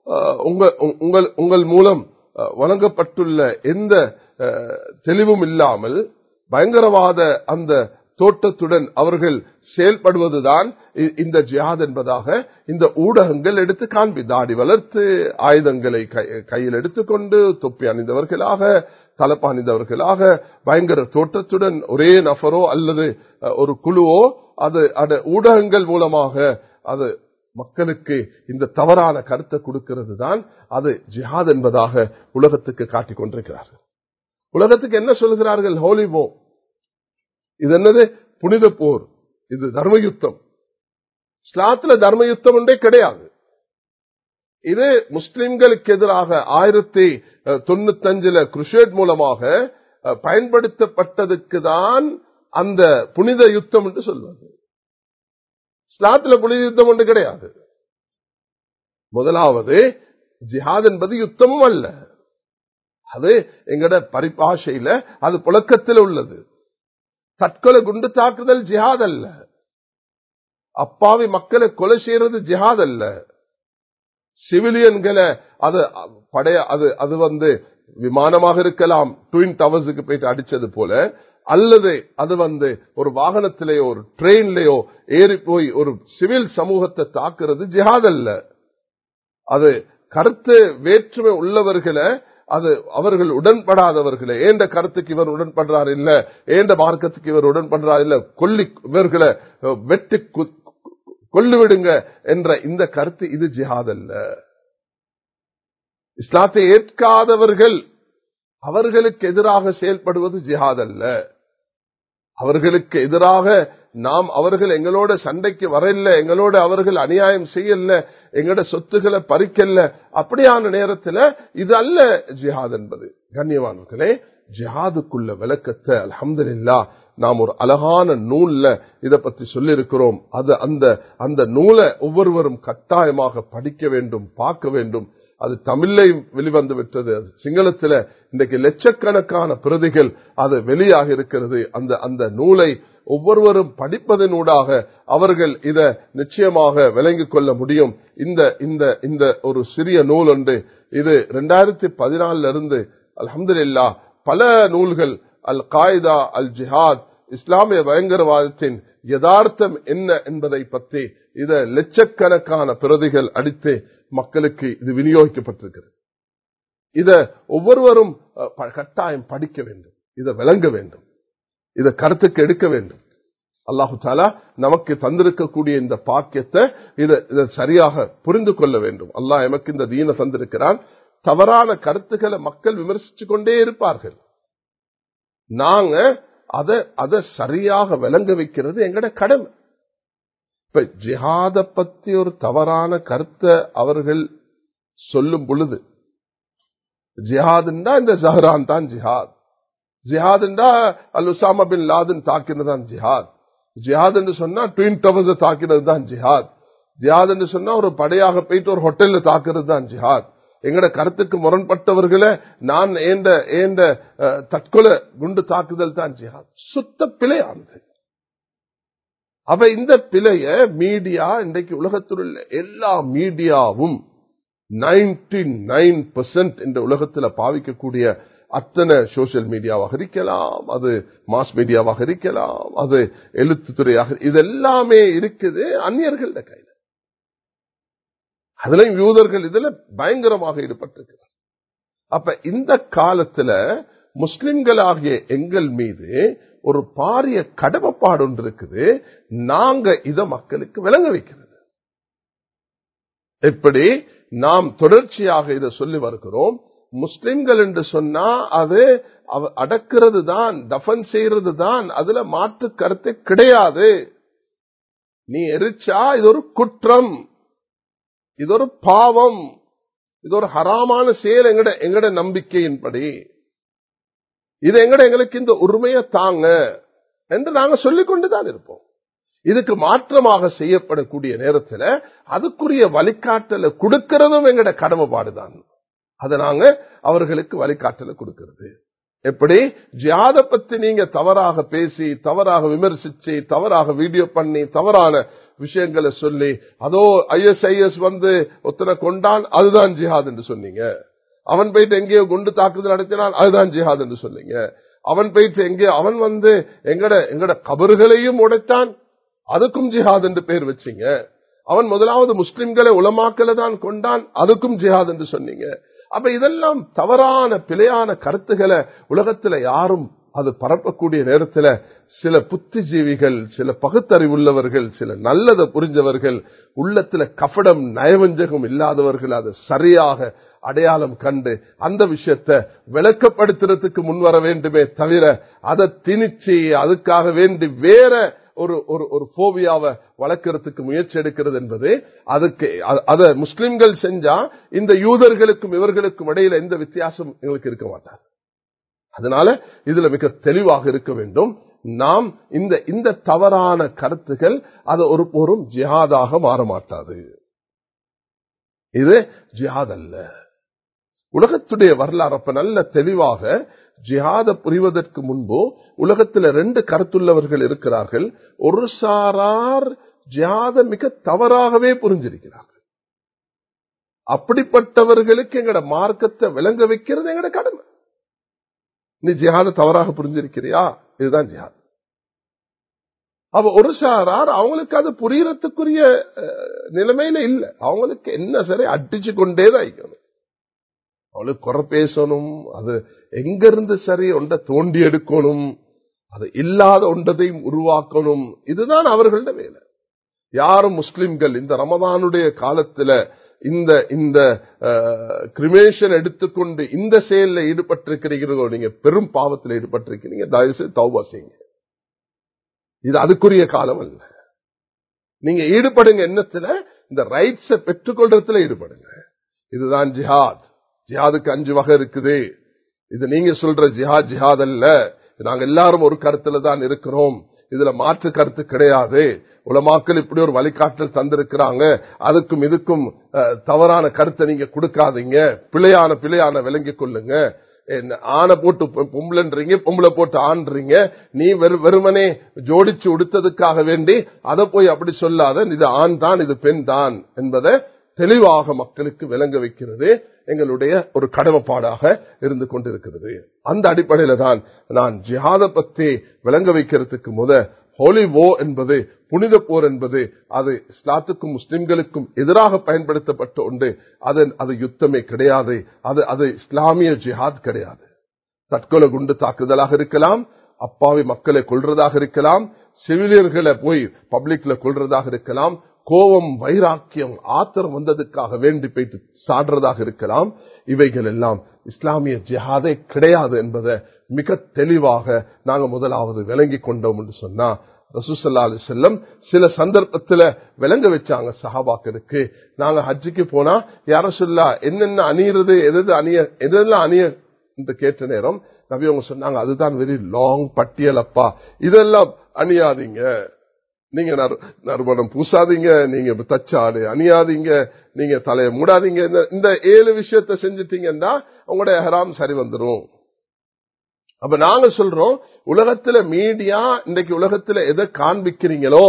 உங்கள் உங்கள் மூலம் வழங்கப்பட்டுள்ள எந்த தெளிவும் இல்லாமல் பயங்கரவாத அந்த தோட்டத்துடன் அவர்கள் செயல்படுவதுதான் இந்த ஜியாத் என்பதாக இந்த ஊடகங்கள் எடுத்து காண்பி தாடி வளர்த்து ஆயுதங்களை கையில் எடுத்துக்கொண்டு தொப்பி அணிந்தவர்களாக தலப்பு அணிந்தவர்களாக பயங்கர தோற்றத்துடன் ஒரே நபரோ அல்லது ஒரு குழுவோ அது அது ஊடகங்கள் மூலமாக அது மக்களுக்கு இந்த தவறான கருத்தை கொடுக்கிறது தான் அது ஜிஹாத் என்பதாக உலகத்துக்கு காட்டிக் கொண்டிருக்கிறார்கள் உலகத்துக்கு என்ன சொல்கிறார்கள் ஹோலிபோ இது என்னது புனித போர் இது தர்மயுத்தம் ஸ்லாத்துல தர்மயுத்தம் ஒன்றே கிடையாது இது முஸ்லிம்களுக்கு எதிராக ஆயிரத்தி தொண்ணூத்தி அஞ்சுல குருஷேட் மூலமாக பயன்படுத்தப்பட்டதுக்கு தான் அந்த புனித யுத்தம் என்று சொல்வது ஸ்லாத்துல புனித யுத்தம் ஒன்று கிடையாது முதலாவது ஜிஹாத் என்பது யுத்தமும் அல்ல அது எங்கட பரிபாஷையில அது புழக்கத்தில் உள்ளது தற்கொலை குண்டு தாக்குதல் ஜிஹாத் அல்ல அப்பாவி மக்களை கொலை செய்யறது ஜிஹாத் அல்ல சிவிலியன்களை அது படைய அது அது வந்து விமானமாக இருக்கலாம் ட்வின் டவர்ஸுக்கு போயிட்டு அடிச்சது போல அல்லது அது வந்து ஒரு வாகனத்திலேயோ ஒரு ட்ரெயின்லயோ ஏறி போய் ஒரு சிவில் சமூகத்தை தாக்குறது ஜிஹாத் அல்ல அது கருத்து வேற்றுமை உள்ளவர்களை அது அவர்கள் உடன்படாதவர்களே ஏண்ட கருத்துக்கு இவர் உடன்படுறார் இல்ல ஏண்ட மார்க்கத்துக்கு இவர் உடன்படுறார் இல்ல கொல்லி இவர்களை வெட்டி கொல்லுவிடுங்க என்ற இந்த கருத்து இது ஜிஹாத் அல்ல இஸ்லாத்தை ஏற்காதவர்கள் அவர்களுக்கு எதிராக செயல்படுவது ஜிஹாத் அல்ல அவர்களுக்கு எதிராக நாம் அவர்கள் எங்களோட சண்டைக்கு வரல எங்களோட அவர்கள் அநியாயம் செய்யல எங்களோட சொத்துக்களை பறிக்கல அப்படியான நேரத்தில் இது அல்ல ஜிஹாத் என்பது கண்ணியவான்களே ஜிஹாதுக்குள்ள விளக்கத்தை அலமதுல்லா நாம் ஒரு அழகான நூல்ல இதை பத்தி சொல்லியிருக்கிறோம் அது அந்த அந்த நூலை ஒவ்வொருவரும் கட்டாயமாக படிக்க வேண்டும் பார்க்க வேண்டும் அது தமிழ்ல வெளிவந்து விட்டது அது சிங்களத்துல இன்றைக்கு லட்சக்கணக்கான பிரதிகள் அது வெளியாக இருக்கிறது அந்த அந்த நூலை ஒவ்வொருவரும் படிப்பதனூடாக அவர்கள் இத நிச்சயமாக விளங்கிக் கொள்ள முடியும் இந்த இந்த இந்த ஒரு சிறிய நூல் ஒன்று இது ரெண்டாயிரத்தி பதினாலுல இருந்து அலமதுல்லா பல நூல்கள் அல் காய்தா அல் ஜிஹாத் இஸ்லாமிய பயங்கரவாதத்தின் யதார்த்தம் என்ன என்பதை பற்றி இத லட்சக்கணக்கான பிரதிகள் அடித்து மக்களுக்கு இது விநியோகிக்கப்பட்டிருக்கிறது இத ஒவ்வொருவரும் கட்டாயம் படிக்க வேண்டும் இதை விளங்க வேண்டும் இதை கருத்துக்கு எடுக்க வேண்டும் அல்லாஹு தாலா நமக்கு தந்திருக்கக்கூடிய இந்த பாக்கியத்தை இதை சரியாக புரிந்து கொள்ள வேண்டும் அல்லாஹ் எமக்கு இந்த தீன தந்திருக்கிறான் தவறான கருத்துக்களை மக்கள் விமர்சிச்சு கொண்டே இருப்பார்கள் நாங்க அதை அதை சரியாக விளங்க வைக்கிறது எங்கட கடமை இப்ப ஜிஹாத பத்தி ஒரு தவறான கருத்தை அவர்கள் சொல்லும் பொழுது ஜிஹாதுண்டா இந்த ஜஹரான் தான் ஜிஹாத் ஜிஹாதுண்டா அல் உசாமா பின் லாதன் தாக்கினது தான் ஜிஹாத் ஜிஹாத் என்று சொன்னா ட்வின் டவர்ஸ் தாக்கினது தான் ஜிஹாத் ஜிஹாத் என்று சொன்னா ஒரு படையாக போயிட்டு ஒரு ஹோட்டல்ல தாக்குறது தான் ஜிஹாத் எங்கட கருத்துக்கு முரண்பட்டவர்களை நான் ஏந்த ஏந்த தற்கொலை குண்டு தாக்குதல் தான் ஜிஹாத் சுத்த பிழையானது அவ இந்த பிழைய மீடியா இன்றைக்கு உலகத்தில் உள்ள எல்லா மீடியாவும் நைன்டி நைன் பெர்சென்ட் இந்த உலகத்தில் பாவிக்கக்கூடிய அத்தனை சோசியல் மீடியாவாக இருக்கலாம் அது மாஸ் மீடியாவாக இருக்கலாம் அது எழுத்துத்துறையாக இதெல்லாமே இருக்குது அந்நியர்கள கையில் அதுலயும் யூதர்கள் இதுல பயங்கரமாக ஈடுபட்டிருக்கிறார் அப்ப இந்த காலத்துல முஸ்லிம்களாகிய எங்கள் மீது ஒரு பாரிய கடமைப்பாடு ஒன்று இருக்குது நாங்க இத மக்களுக்கு விளங்க வைக்கிறது எப்படி நாம் தொடர்ச்சியாக இதை சொல்லி வருகிறோம் முஸ்லிம்கள் என்று சொன்னா அது அடக்கிறது தான் தஃபன் செய்யறது தான் அதுல மாற்று கருத்து கிடையாது நீ எரிச்சா இது ஒரு குற்றம் இது ஒரு பாவம் இது ஒரு ஹராமான செயல் எங்கட எங்கட நம்பிக்கையின்படி இது எங்கட எங்களுக்கு இந்த உரிமையை தாங்க என்று நாங்க சொல்லிக் கொண்டுதான் இருப்போம் இதுக்கு மாற்றமாக செய்யப்படக்கூடிய நேரத்தில் அதுக்குரிய வழிகாட்டலை கொடுக்கிறதும் எங்கட கடமைப்பாடுதான் அதை நாங்க அவர்களுக்கு வழிகாட்டலை கொடுக்கிறது எப்படி ஜியாத பத்தி நீங்க தவறாக பேசி தவறாக விமர்சிச்சு தவறாக வீடியோ பண்ணி தவறான விஷயங்களை சொல்லி அதோ ஐஎஸ்ஐஎஸ் வந்து ஒத்தனை கொண்டான் அதுதான் ஜிஹாத் என்று சொன்னீங்க அவன் போயிட்டு எங்கேயோ குண்டு தாக்குதல் நடத்தினான் அதுதான் ஜிஹாத் என்று சொன்னீங்க அவன் போயிட்டு எங்கே அவன் வந்து எங்கட எங்கட கபறுகளையும் உடைத்தான் அதுக்கும் ஜிஹாத் என்று பேர் வச்சீங்க அவன் முதலாவது முஸ்லிம்களை உலமாக்கல தான் கொண்டான் அதுக்கும் ஜிஹாத் என்று சொன்னீங்க அப்ப இதெல்லாம் தவறான பிழையான கருத்துக்களை உலகத்துல யாரும் அது பரப்பக்கூடிய நேரத்தில் சில புத்திஜீவிகள் சில பகுத்தறிவுள்ளவர்கள் சில நல்லதை புரிஞ்சவர்கள் உள்ளத்துல கபடம் நயவஞ்சகம் இல்லாதவர்கள் அதை சரியாக அடையாளம் கண்டு அந்த விஷயத்தை விளக்கப்படுத்துறதுக்கு முன்வர வேண்டுமே தவிர அதை திணிச்சு அதுக்காக வேண்டி வேற ஒரு ஒரு ஒரு போவியாவை வளர்க்கறதுக்கு முயற்சி எடுக்கிறது என்பது அதுக்கு அத முஸ்லிம்கள் செஞ்சா இந்த யூதர்களுக்கும் இவர்களுக்கும் இடையில எந்த வித்தியாசம் எங்களுக்கு இருக்க மாட்டார் அதனால இதுல மிக தெளிவாக இருக்க வேண்டும் நாம் இந்த இந்த தவறான கருத்துகள் அது ஒரு போரும் ஜிஹாதாக மாற மாட்டாது இது ஜிஹாத் அல்ல உலகத்துடைய வரலாறு அப்ப நல்ல தெளிவாக ஜிஹாத புரிவதற்கு முன்பு உலகத்தில் ரெண்டு கருத்துள்ளவர்கள் இருக்கிறார்கள் ஒரு சாரார் ஜிஹாத மிக தவறாகவே புரிஞ்சிருக்கிறார்கள் அப்படிப்பட்டவர்களுக்கு எங்கட மார்க்கத்தை விளங்க வைக்கிறது எங்கட கடமை நீ ஜிஹாத தவறாக புரிஞ்சிருக்கிறியா இதுதான் ஜிஹாத் அப்ப ஒரு சாரார் அவங்களுக்கு அது புரியறதுக்குரிய நிலைமையில இல்லை அவங்களுக்கு என்ன சரி அடிச்சு கொண்டேதான் இருக்கணும் அவளுக்கு குறை பேசணும் அது எங்கிருந்து சரி ஒன்றை தோண்டி எடுக்கணும் அது இல்லாத ஒன்றதையும் உருவாக்கணும் இதுதான் அவர்களோட வேலை யாரும் முஸ்லிம்கள் இந்த ரமதானுடைய காலத்துல இந்த இந்த கிரிமேஷன் எடுத்துக்கொண்டு இந்த செயலில் ஈடுபட்டிருக்கிறீர்களோ நீங்க பெரும் பாவத்தில் ஈடுபட்டிருக்கிறீங்க தயவுசெய்து தௌபா செய்யுங்க இது அதுக்குரிய காலம் அல்ல நீங்க ஈடுபடுங்க எண்ணத்துல இந்த ரைட்ஸை பெற்றுக்கொள்றதுல ஈடுபடுங்க இதுதான் ஜிஹாத் ஜிஹாதுக்கு அஞ்சு வகை இருக்குது இது நீங்க சொல்ற ஜிஹாத் ஜிஹாத் அல்ல நாங்க எல்லாரும் ஒரு கருத்துல தான் இருக்கிறோம் இதுல மாற்று கருத்து கிடையாது உலமாக்கள் இப்படி ஒரு வழிகாட்டல் தந்திருக்கிறாங்க அதுக்கும் இதுக்கும் தவறான கருத்தை நீங்க கொடுக்காதீங்க பிழையான பிழையான விளங்கிக் கொள்ளுங்க ஆனை போட்டு பொம்பளைன்றீங்க பொம்பளை போட்டு ஆண்றீங்க நீ வெறுமனே ஜோடிச்சு உடுத்ததுக்காக வேண்டி அதை போய் அப்படி சொல்லாத இது ஆண் தான் இது பெண் தான் என்பதை தெளிவாக மக்களுக்கு விளங்க வைக்கிறது எங்களுடைய ஒரு கடமைப்பாடாக இருந்து கொண்டிருக்கிறது அந்த அடிப்படையில தான் நான் ஜிஹாத பத்தி விளங்க வைக்கிறதுக்கு முத ஹோலி வோ என்பது புனித போர் என்பது அது இஸ்லாத்துக்கும் முஸ்லிம்களுக்கும் எதிராக பயன்படுத்தப்பட்ட ஒன்று அது அது யுத்தமே கிடையாது அது அது இஸ்லாமிய ஜிஹாத் கிடையாது தற்கொலை குண்டு தாக்குதலாக இருக்கலாம் அப்பாவி மக்களை கொள்றதாக இருக்கலாம் சிவிலியர்களை போய் பப்ளிக்ல கொள்றதாக இருக்கலாம் கோபம் வைராக்கியம் ஆத்திரம் வந்ததுக்காக வேண்டி போயிட்டு சாடுறதாக இருக்கலாம் இவைகள் எல்லாம் இஸ்லாமிய ஜிஹாதே கிடையாது என்பதை மிக தெளிவாக நாங்க முதலாவது விளங்கி கொண்டோம் என்று சொன்னா ரசூசல்லா அலி செல்லம் சில சந்தர்ப்பத்துல விளங்க வச்சாங்க சஹாபாக்களுக்கு நாங்க ஹஜ்ஜுக்கு போனா யார சொல்லா என்னென்ன அணியிறது எது அணிய எதெல்லாம் அணிய என்று கேட்ட நேரம் நபி அவங்க சொன்னாங்க அதுதான் வெரி லாங் பட்டியல் அப்பா இதெல்லாம் அணியாதீங்க நீங்க நறுமணம் பூசாதீங்க நீங்க தச்சாடு அணியாதீங்க நீங்க தலையை மூடாதீங்க இந்த ஏழு விஷயத்த செஞ்சிட்டீங்கன்னா உங்களுடைய ஹராம் சரி வந்துடும் அப்ப நாங்க சொல்றோம் உலகத்துல மீடியா இன்றைக்கு உலகத்துல எதை காண்பிக்கிறீங்களோ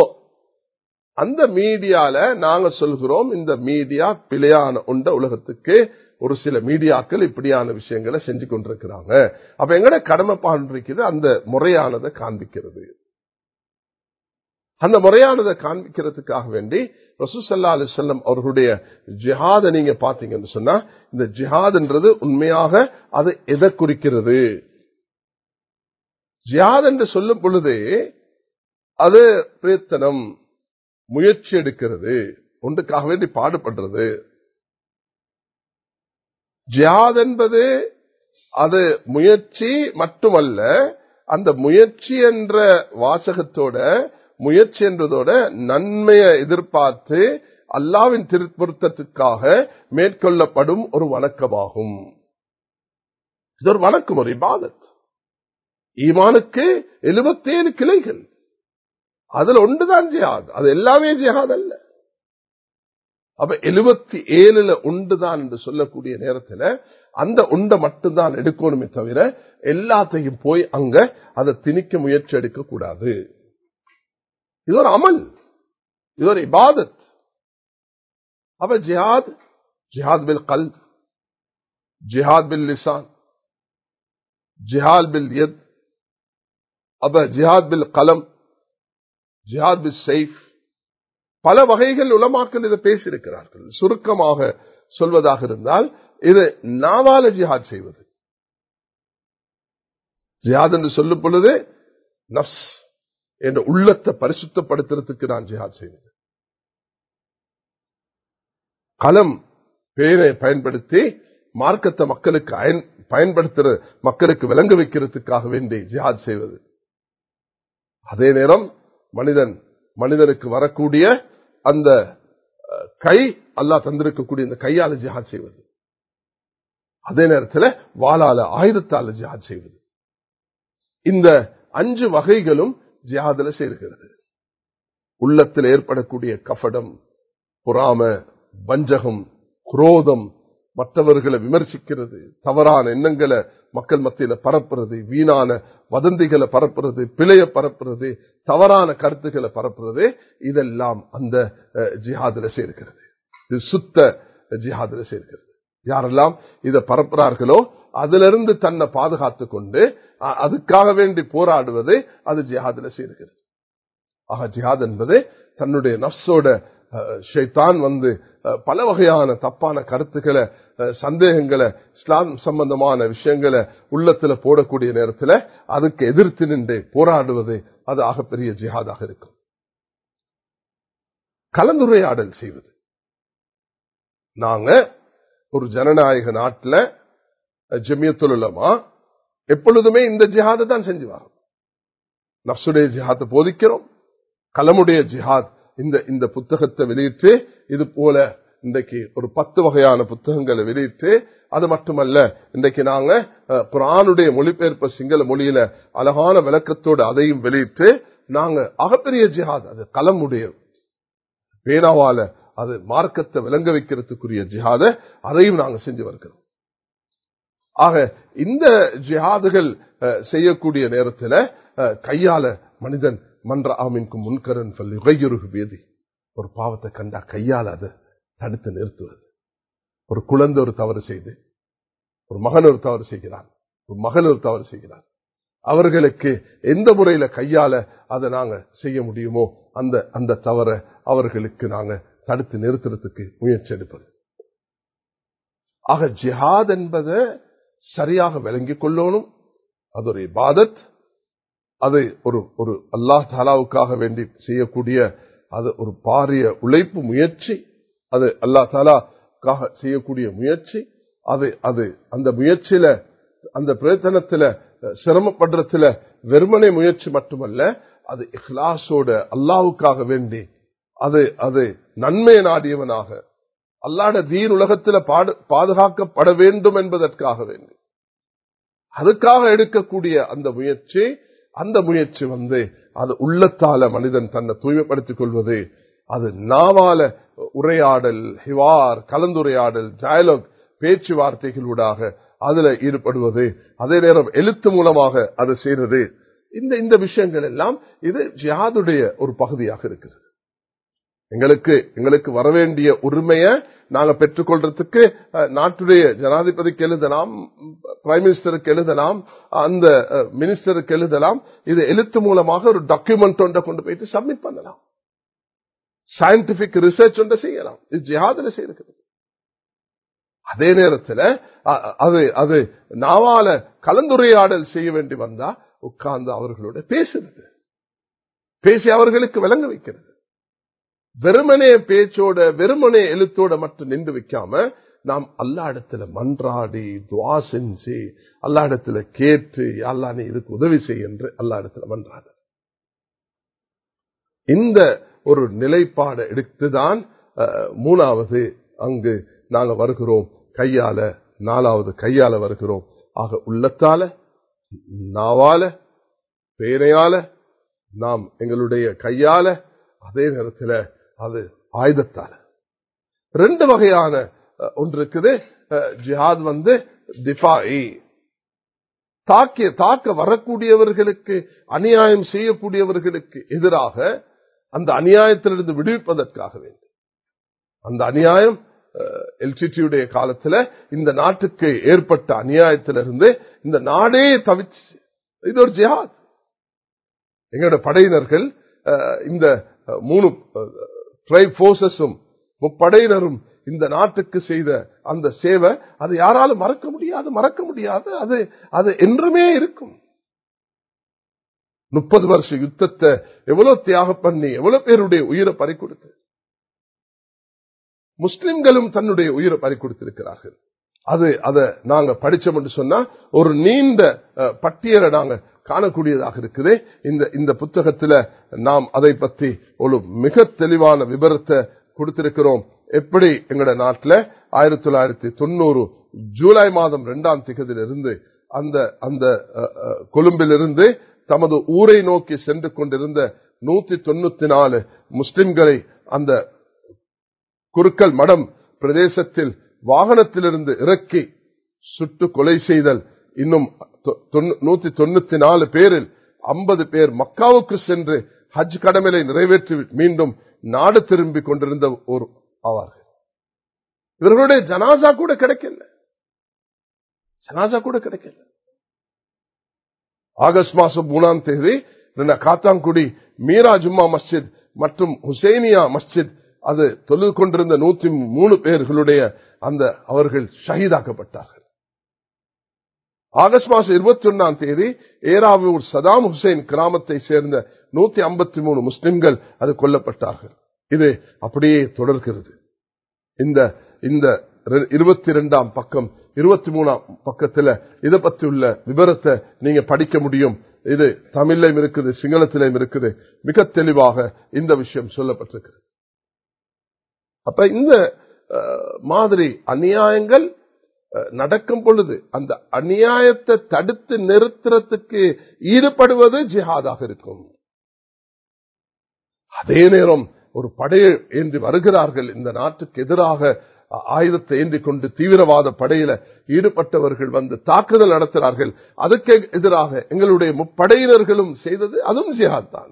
அந்த மீடியால நாங்க சொல்கிறோம் இந்த மீடியா பிழையான உண்ட உலகத்துக்கு ஒரு சில மீடியாக்கள் இப்படியான விஷயங்களை செஞ்சு கொண்டிருக்கிறாங்க அப்ப எங்கட கடமை பாண்டிருக்கிறது அந்த முறையானதை காண்பிக்கிறது அந்த முறையானதை காண்பிக்கிறதுக்காக வேண்டி ரசூசல்லா அலி செல்லம் அவர்களுடைய ஜிஹாத நீங்க பாத்தீங்கன்னு சொன்னா இந்த ஜிஹாத்ன்றது உண்மையாக அது எதை குறிக்கிறது ஜிஹாத் என்று சொல்லும் பொழுது அது பிரயத்தனம் முயற்சி எடுக்கிறது ஒன்றுக்காக வேண்டி பாடுபடுறது ஜியாத் என்பது அது முயற்சி மட்டுமல்ல அந்த முயற்சி என்ற வாசகத்தோட முயற்சி என்றதோட நன்மையை எதிர்பார்த்து அல்லாவின் திருப்பொருத்தத்துக்காக மேற்கொள்ளப்படும் ஒரு வணக்கமாகும் இது ஒரு வணக்கம் ஒரு இபாதத் ஈமானுக்கு எழுபத்தேழு கிளைகள் அதுல ஒன்றுதான் ஜிஹாத் அது எல்லாமே ஜிஹாத் அல்ல அப்ப எழுபத்தி ஏழுல உண்டுதான் என்று சொல்லக்கூடிய நேரத்துல அந்த உண்டை மட்டும்தான் எடுக்கணுமே தவிர எல்லாத்தையும் போய் அங்க அதை திணிக்க முயற்சி எடுக்க கூடாது இது ஒரு அமல் இது ஒரு இபாதத் அப்ப ஜிஹாத் ஜிஹாத் பில் கல் ஜிஹாத் பில் லிசான் ஜிஹாத் பில் யத் அப்ப ஜிஹாத் பில் கலம் ஜிஹாத் பில் சைஃப் பல வகைகள் உலமாக்கள் இதை பேசியிருக்கிறார்கள் சுருக்கமாக சொல்வதாக இருந்தால் இது நாவால ஜிஹாத் செய்வது ஜிஹாத் என்று சொல்லும் பொழுது நஸ் என்ற உள்ளத்தை பரிசுத்தப்படுத்துறதுக்கு நான் ஜிஹாத் செய்வது களம் பேரை பயன்படுத்தி மார்க்கத்தை மக்களுக்கு பயன்படுத்துற மக்களுக்கு விளங்க வைக்கிறதுக்காக வேண்டி ஜிஹாத் செய்வது அதே நேரம் மனிதன் மனிதனுக்கு வரக்கூடிய அந்த கை அல்லாஹ் தந்திருக்கக்கூடிய இந்த கையால ஜிஹாத் செய்வது அதே நேரத்தில் வாளால ஆயுதத்தால ஜிஹாத் செய்வது இந்த அஞ்சு வகைகளும் ஜிஹாதுல சேர்க்கிறது உள்ளத்தில் ஏற்படக்கூடிய கஃபடம் புறாம வஞ்சகம் குரோதம் மற்றவர்களை விமர்சிக்கிறது தவறான எண்ணங்களை மக்கள் மத்தியில பரப்புறது வீணான வதந்திகளை பரப்புறது பிழைய பரப்புறது தவறான கருத்துக்களை பரப்புறது இதெல்லாம் அந்த ஜிஹாதுல சேர்க்கிறது இது சுத்த ஜிஹாதுல சேர்க்கிறது யாரெல்லாம் இதை பரப்புறார்களோ அதிலிருந்து தன்னை பாதுகாத்து கொண்டு அதுக்காக வேண்டி போராடுவது அது ஜிஹாதுல சேர்க்கிறது ஆக ஜிஹாத் என்பது தன்னுடைய நப்சோட ஷைத்தான் வந்து பல வகையான தப்பான கருத்துக்களை சந்தேகங்களை இஸ்லாம் சம்பந்தமான விஷயங்களை உள்ளத்துல போடக்கூடிய நேரத்தில் அதுக்கு எதிர்த்து நின்று போராடுவது அது ஆகப்பெரிய ஜிஹாதாக இருக்கும் கலந்துரையாடல் செய்வது நாங்க ஒரு ஜனநாயக நாட்டில் ஜெமியத்துலமா எப்பொழுதுமே இந்த ஜிஹாதை தான் செஞ்சு வரோம் நப்சுடைய ஜிஹாத்தை போதிக்கிறோம் கலமுடைய ஜிஹாத் இந்த இந்த புத்தகத்தை வெளியிட்டு இது போல இன்றைக்கு ஒரு பத்து வகையான புத்தகங்களை வெளியிட்டு அது மட்டுமல்ல இன்றைக்கு நாங்க குரானுடைய மொழிபெயர்ப்ப சிங்கள மொழியில அழகான விளக்கத்தோடு அதையும் வெளியிட்டு நாங்க அகப்பெரிய ஜிஹாத் அது களமுடைய பேனாவால அது மார்க்கத்தை விளங்க வைக்கிறதுக்குரிய ஜிஹாத அதையும் நாங்க செஞ்சு வருகிறோம் ஆக இந்த ஜிஹாதுகள் செய்யக்கூடிய நேரத்தில் கையால மனிதன் மன்ற ஆமின்கும் முன்கரன் சொல்லி உகையுருகு வேதி ஒரு பாவத்தை கண்டா கையால் அதை தடுத்து நிறுத்துவது ஒரு குழந்தை ஒரு தவறு செய்து ஒரு மகன் ஒரு தவறு செய்கிறான் ஒரு மகள் ஒரு தவறு செய்கிறான் அவர்களுக்கு எந்த முறையில கையால அதை நாங்க செய்ய முடியுமோ அந்த அந்த தவற அவர்களுக்கு நாங்க தடுத்து நிறுத்துறதுக்கு முயற்சி எடுப்பது ஆக ஜிஹாத் என்பதை சரியாக விளங்கிக் கொள்ளணும் அது ஒரு இபாதத் அது ஒரு ஒரு அல்லாஹ் தாலாவுக்காக வேண்டி செய்யக்கூடிய அது ஒரு பாரிய உழைப்பு முயற்சி அது அல்லா தாலாக்காக செய்யக்கூடிய முயற்சி அது அது அந்த முயற்சியில அந்த பிரயத்தனத்துல சிரமப்படுறதுல வெறுமனை முயற்சி மட்டுமல்ல அது இஹ்லாசோட அல்லாவுக்காக வேண்டி அது அது நன்மையை நாடியவனாக அல்லாட தீன் உலகத்தில் பாதுகாக்கப்பட வேண்டும் என்பதற்காக வேண்டி அதுக்காக எடுக்கக்கூடிய அந்த முயற்சி அந்த முயற்சி வந்து அது உள்ளத்தால மனிதன் தன்னை தூய்மைப்படுத்திக் கொள்வது அது நாவால உரையாடல் ஹிவார் கலந்துரையாடல் டயலாக் பேச்சுவார்த்தைகளூடாக அதுல ஈடுபடுவது அதே நேரம் எழுத்து மூலமாக அது செய்யறது இந்த இந்த விஷயங்கள் எல்லாம் இது ஜியாதுடைய ஒரு பகுதியாக இருக்கிறது எங்களுக்கு எங்களுக்கு வரவேண்டிய உரிமையை நாங்க பெற்றுக்கொள்றதுக்கு அஹ், நாட்டுடைய ஜனாதிபதிக்கு எழுதலாம் பிரைம் மினிஸ்டருக்கு எழுதலாம் அந்த அஹ், மினிஸ்டருக்கு எழுதலாம் இது எழுத்து மூலமாக ஒரு டாக்குமெண்ட் ஒன்றை கொண்டு போயிட்டு சப்மிட் பண்ணலாம் சயின்டிபிக் ரிசர்ச் ஒன்றை செய்யலாம் இது ஜிஹாதில் செய்திருக்கிறது அதே நேரத்தில் அ- அது அது நாவால கலந்துரையாடல் செய்ய வேண்டி வந்தா உட்கார்ந்து அவர்களோட பேசுறது பேசி அவர்களுக்கு விளங்க வைக்கிறது வெறுமனே பேச்சோட வெறுமனே எழுத்தோட மட்டும் நின்று வைக்காம நாம் அல்லா இடத்துல மன்றாடி துவா செஞ்சு அல்லா இடத்துல கேட்டு அல்லா நீ இதுக்கு உதவி செய் என்று அல்லா இடத்துல மன்றாடு இந்த ஒரு நிலைப்பாடை எடுத்துதான் அஹ், மூணாவது அங்கு நாங்க வருகிறோம் கையால நாலாவது கையால வருகிறோம் ஆக உள்ளத்தால நாவால பேரையால நாம் எங்களுடைய கையால அதே நேரத்தில் அது ஆயுதத்தால ரெண்டு வகையான அஹ், ஒன்று இருக்குது அஹ், ஜிஹாத் வந்து திஃபாயி தாக்கிய தாக்க வரக்கூடியவர்களுக்கு அநியாயம் செய்யக்கூடியவர்களுக்கு எதிராக அந்த அநியாயத்திலிருந்து விடுவிப்பதற்காக வேண்டும் அந்த அநியாயம் எல்சிடியுடைய காலத்துல இந்த நாட்டுக்கு ஏற்பட்ட அநியாயத்திலிருந்து இந்த நாடே தவிச்சு இது ஒரு ஜிஹாத் எங்களோட படையினர்கள் அஹ், இந்த அஹ், மூணு ட்ரைப் போர்சஸும் முப்படையினரும் இந்த நாட்டுக்கு செய்த அந்த சேவை அது யாராலும் மறக்க முடியாது மறக்க முடியாது அது அது என்றுமே இருக்கும் முப்பது வருஷ யுத்தத்தை எவ்வளவு தியாகம் பண்ணி எவ்வளவு பேருடைய உயிரை பறி கொடுத்து முஸ்லிம்களும் தன்னுடைய உயிரை பறி கொடுத்திருக்கிறார்கள் அது அதை நாங்க படிச்சோம் என்று சொன்னா ஒரு நீண்ட அஹ், பட்டியலை நாங்க காணக்கூடியதாக இருக்குது இந்த இந்த புத்தகத்துல நாம் அதை பற்றி ஒரு மிக தெளிவான விபரத்தை கொடுத்திருக்கிறோம் எப்படி எங்கட நாட்டில் ஆயிரத்தி தொள்ளாயிரத்தி தொண்ணூறு ஜூலை மாதம் இரண்டாம் திகதியிலிருந்து அந்த அந்த அஹ், அஹ், கொழும்பிலிருந்து தமது ஊரை நோக்கி சென்று கொண்டிருந்த நூத்தி தொண்ணூத்தி நாலு முஸ்லிம்களை அந்த குருக்கள் மடம் பிரதேசத்தில் வாகனத்திலிருந்து இறக்கி சுட்டு கொலை செய்தல் இன்னும் தொ- தொண்ணூ- நூத்தி தொண்ணூத்தி நாலு பேரில் ஐம்பது பேர் மக்காவுக்கு சென்று ஹஜ் கடமையை நிறைவேற்றி மீண்டும் நாடு திரும்பி கொண்டிருந்த ஒரு ஆவார்கள் இவர்களுடைய ஜனாசா கூட கிடைக்கல ஜனாசா கூட கிடைக்கல ஆகஸ்ட் மாசம் மூணாம் தேதி ரெண்டா காத்தாங்குடி மீரா ஜும்மா மஸ்ஜித் மற்றும் ஹுசைனியா மஸ்ஜித் அது தொழுது கொண்டிருந்த நூத்தி மூணு பேர்களுடைய அந்த அவர்கள் ஷஹீதாக்கப்பட்டார்கள் ஆகஸ்ட் மாசம் இருபத்தி ஒன்னாம் தேதி ஏராவூர் சதாம் ஹுசைன் கிராமத்தை சேர்ந்த நூத்தி ஐம்பத்தி மூணு முஸ்லிம்கள் அது கொல்லப்பட்டார்கள் இது அப்படியே தொடர்கிறது இந்த இந்த இருபத்தி ரெண்டாம் பக்கம் இருபத்தி மூணாம் பக்கத்துல இதை பத்தி உள்ள விவரத்தை நீங்க படிக்க முடியும் இது தமிழ்லையும் இருக்குது சிங்களத்திலையும் இருக்குது மிக தெளிவாக இந்த விஷயம் சொல்லப்பட்டிருக்கிறது அப்ப இந்த அஹ், மாதிரி அநியாயங்கள் அஹ், நடக்கும் பொழுது அந்த அநியாயத்தை தடுத்து நிறுத்துறதுக்கு ஈடுபடுவது ஜிஹாதாக இருக்கும் அதே நேரம் ஒரு படையை ஏந்தி வருகிறார்கள் இந்த நாட்டுக்கு எதிராக அ- ஆயுதத்தை ஏந்தி கொண்டு தீவிரவாத படையில ஈடுபட்டவர்கள் வந்து தாக்குதல் நடத்துகிறார்கள் அதுக்கு எதிராக எங்களுடைய முப்படையினர்களும் செய்தது அதுவும் ஜிஹாத் தான்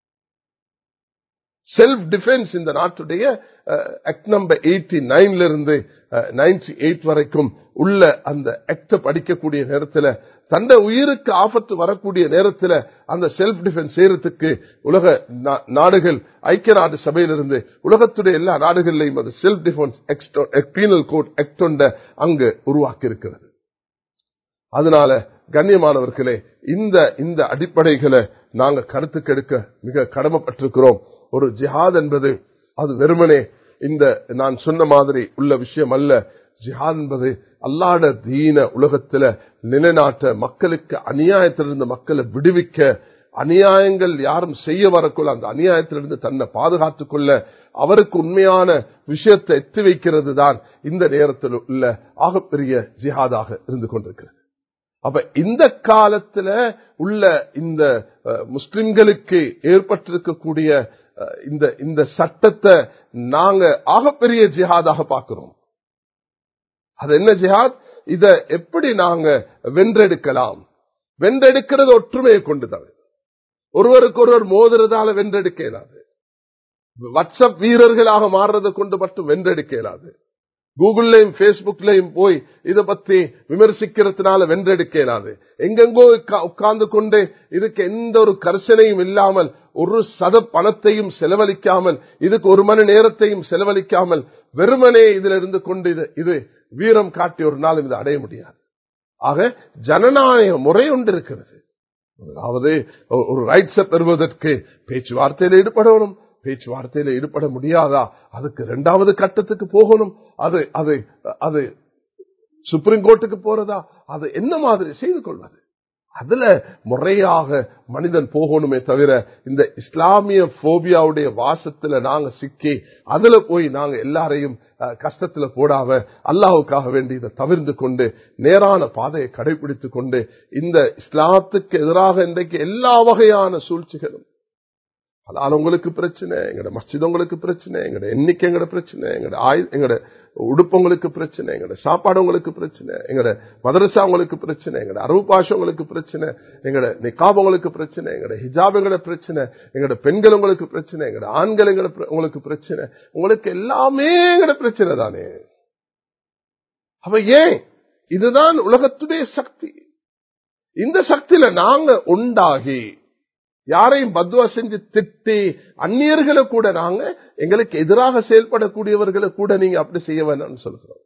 செல்ஃப் டிஃபென்ஸ் இந்த நாட்டுடைய ஆக்ட் நம்பர் எயிட்டி நைன்ல இருந்து நைன்டி எயிட் வரைக்கும் உள்ள அந்த ஆக்ட படிக்கக்கூடிய நேரத்தில் தந்த உயிருக்கு ஆபத்து வரக்கூடிய நேரத்தில் அந்த செல்ஃப் டிஃபென்ஸ் செய்யறதுக்கு உலக நா- நாடுகள் ஐக்கிய நாடு சபையிலிருந்து உலகத்துடைய எல்லா நாடுகளிலையும் அது self defence penal code act ஒன்றை அங்கு உருவாக்கி இருக்கிறது அதனால கண்ணியமானவர்களே இந்த இந்த அடிப்படைகளை நாங்க கருத்துக்கெடுக்க மிக கடமைப்பட்டிருக்கிறோம் ஒரு ஜிஹாத் என்பது அது வெறுமனே இந்த நான் சொன்ன மாதிரி உள்ள விஷயம் அல்ல ஜிஹாத் என்பது அல்லாட தீன உலகத்துல நிலைநாட்ட மக்களுக்கு அநியாயத்திலிருந்து மக்களை விடுவிக்க அநியாயங்கள் யாரும் செய்ய வரக்குள்ள அந்த அநியாயத்திலிருந்து தன்னை பாதுகாத்துக் கொள்ள அவருக்கு உண்மையான விஷயத்தை எத்தி வைக்கிறது தான் இந்த நேரத்தில் உள்ள ஆகப்பெரிய ஜிஹாதாக இருந்து கொண்டிருக்கிறது அப்ப இந்த காலத்துல உள்ள இந்த அஹ், முஸ்லிம்களுக்கு ஏற்பட்டிருக்கக்கூடிய அஹ், இந்த இந்த சட்டத்தை நாங்க ஆகப்பெரிய ஜிஹாதாக பார்க்கிறோம் அது என்ன ஜிஹாத் இத எப்படி நாங்க வென்றெடுக்கலாம் வென்றெடுக்கிறது ஒற்றுமையை கொண்டுதான் ஒருவருக்கு ஒருவர் மோதுறதால வென்றெடுக்க இயலாது வாட்ஸ்அப் வீரர்களாக மாறுறதை கொண்டு மட்டும் வென்றெடுக்க இயலாது கூகுள்லயும் பேஸ்புக்லயும் போய் இதை பத்தி விமர்சிக்கிறதுனால வென்றெடுக்க இயலாது எங்கெங்கோ உட்கார்ந்து கொண்டு இதுக்கு எந்த ஒரு கரிசனையும் இல்லாமல் ஒரு சத பணத்தையும் செலவழிக்காமல் இதுக்கு ஒரு மணி நேரத்தையும் செலவழிக்காமல் வெறுமனே இதுல இருந்து கொண்டு இது இது வீரம் காட்டி ஒரு நாளும் இதை அடைய முடியாது ஆக ஜனநாயக முறை ஒன்று இருக்கிறது அதாவது ஒரு ரைட்ஸை பெறுவதற்கு பேச்சுவார்த்தையில் ஈடுபடணும் பேச்சுவார்த்தையில ஈடுபட முடியாதா அதுக்கு இரண்டாவது கட்டத்துக்கு போகணும் அது அது அது சுப்ரீம் கோர்ட்டுக்கு போறதா அது என்ன மாதிரி செய்து கொள்வது அதுல முறையாக மனிதன் போகணுமே தவிர இந்த இஸ்லாமிய போபியாவுடைய வாசத்துல நாங்க சிக்கி அதுல போய் நாங்க எல்லாரையும் கஷ்டத்துல போடாம அல்லாவுக்காக வேண்டி இதை தவிர்த்து கொண்டு நேரான பாதையை கடைபிடித்துக் கொண்டு இந்த இஸ்லாத்துக்கு எதிராக இன்றைக்கு எல்லா வகையான சூழ்ச்சிகளும் அதான் உங்களுக்கு பிரச்சனை எங்கட மஸ்ஜித் உங்களுக்கு பிரச்சனை எங்கட எண்ணிக்கை எங்கட பிரச்சனை எங்கட ஆயு எங்கட உடுப்பு உங்களுக்கு பிரச்சனை எங்கட சாப்பாடு உங்களுக்கு பிரச்சனை எங்கட மதரசா உங்களுக்கு பிரச்சனை எங்கட அரபு பாஷை உங்களுக்கு பிரச்சனை எங்கட நிக்காப் உங்களுக்கு பிரச்சனை எங்கட ஹிஜாப் எங்கட பிரச்சனை எங்கட பெண்கள் உங்களுக்கு பிரச்சனை எங்கட ஆண்கள் எங்கட உங்களுக்கு பிரச்சனை உங்களுக்கு எல்லாமே எங்கட பிரச்சனை தானே அவ ஏன் இதுதான் உலகத்துடைய சக்தி இந்த சக்தியில நாங்க உண்டாகி யாரையும் பத்வா செஞ்சு திட்டி அந்நியர்களை கூட நாங்க எங்களுக்கு எதிராக செயல்படக்கூடியவர்களை கூட நீங்க அப்படி செய்ய வேணாம்னு சொல்றோம்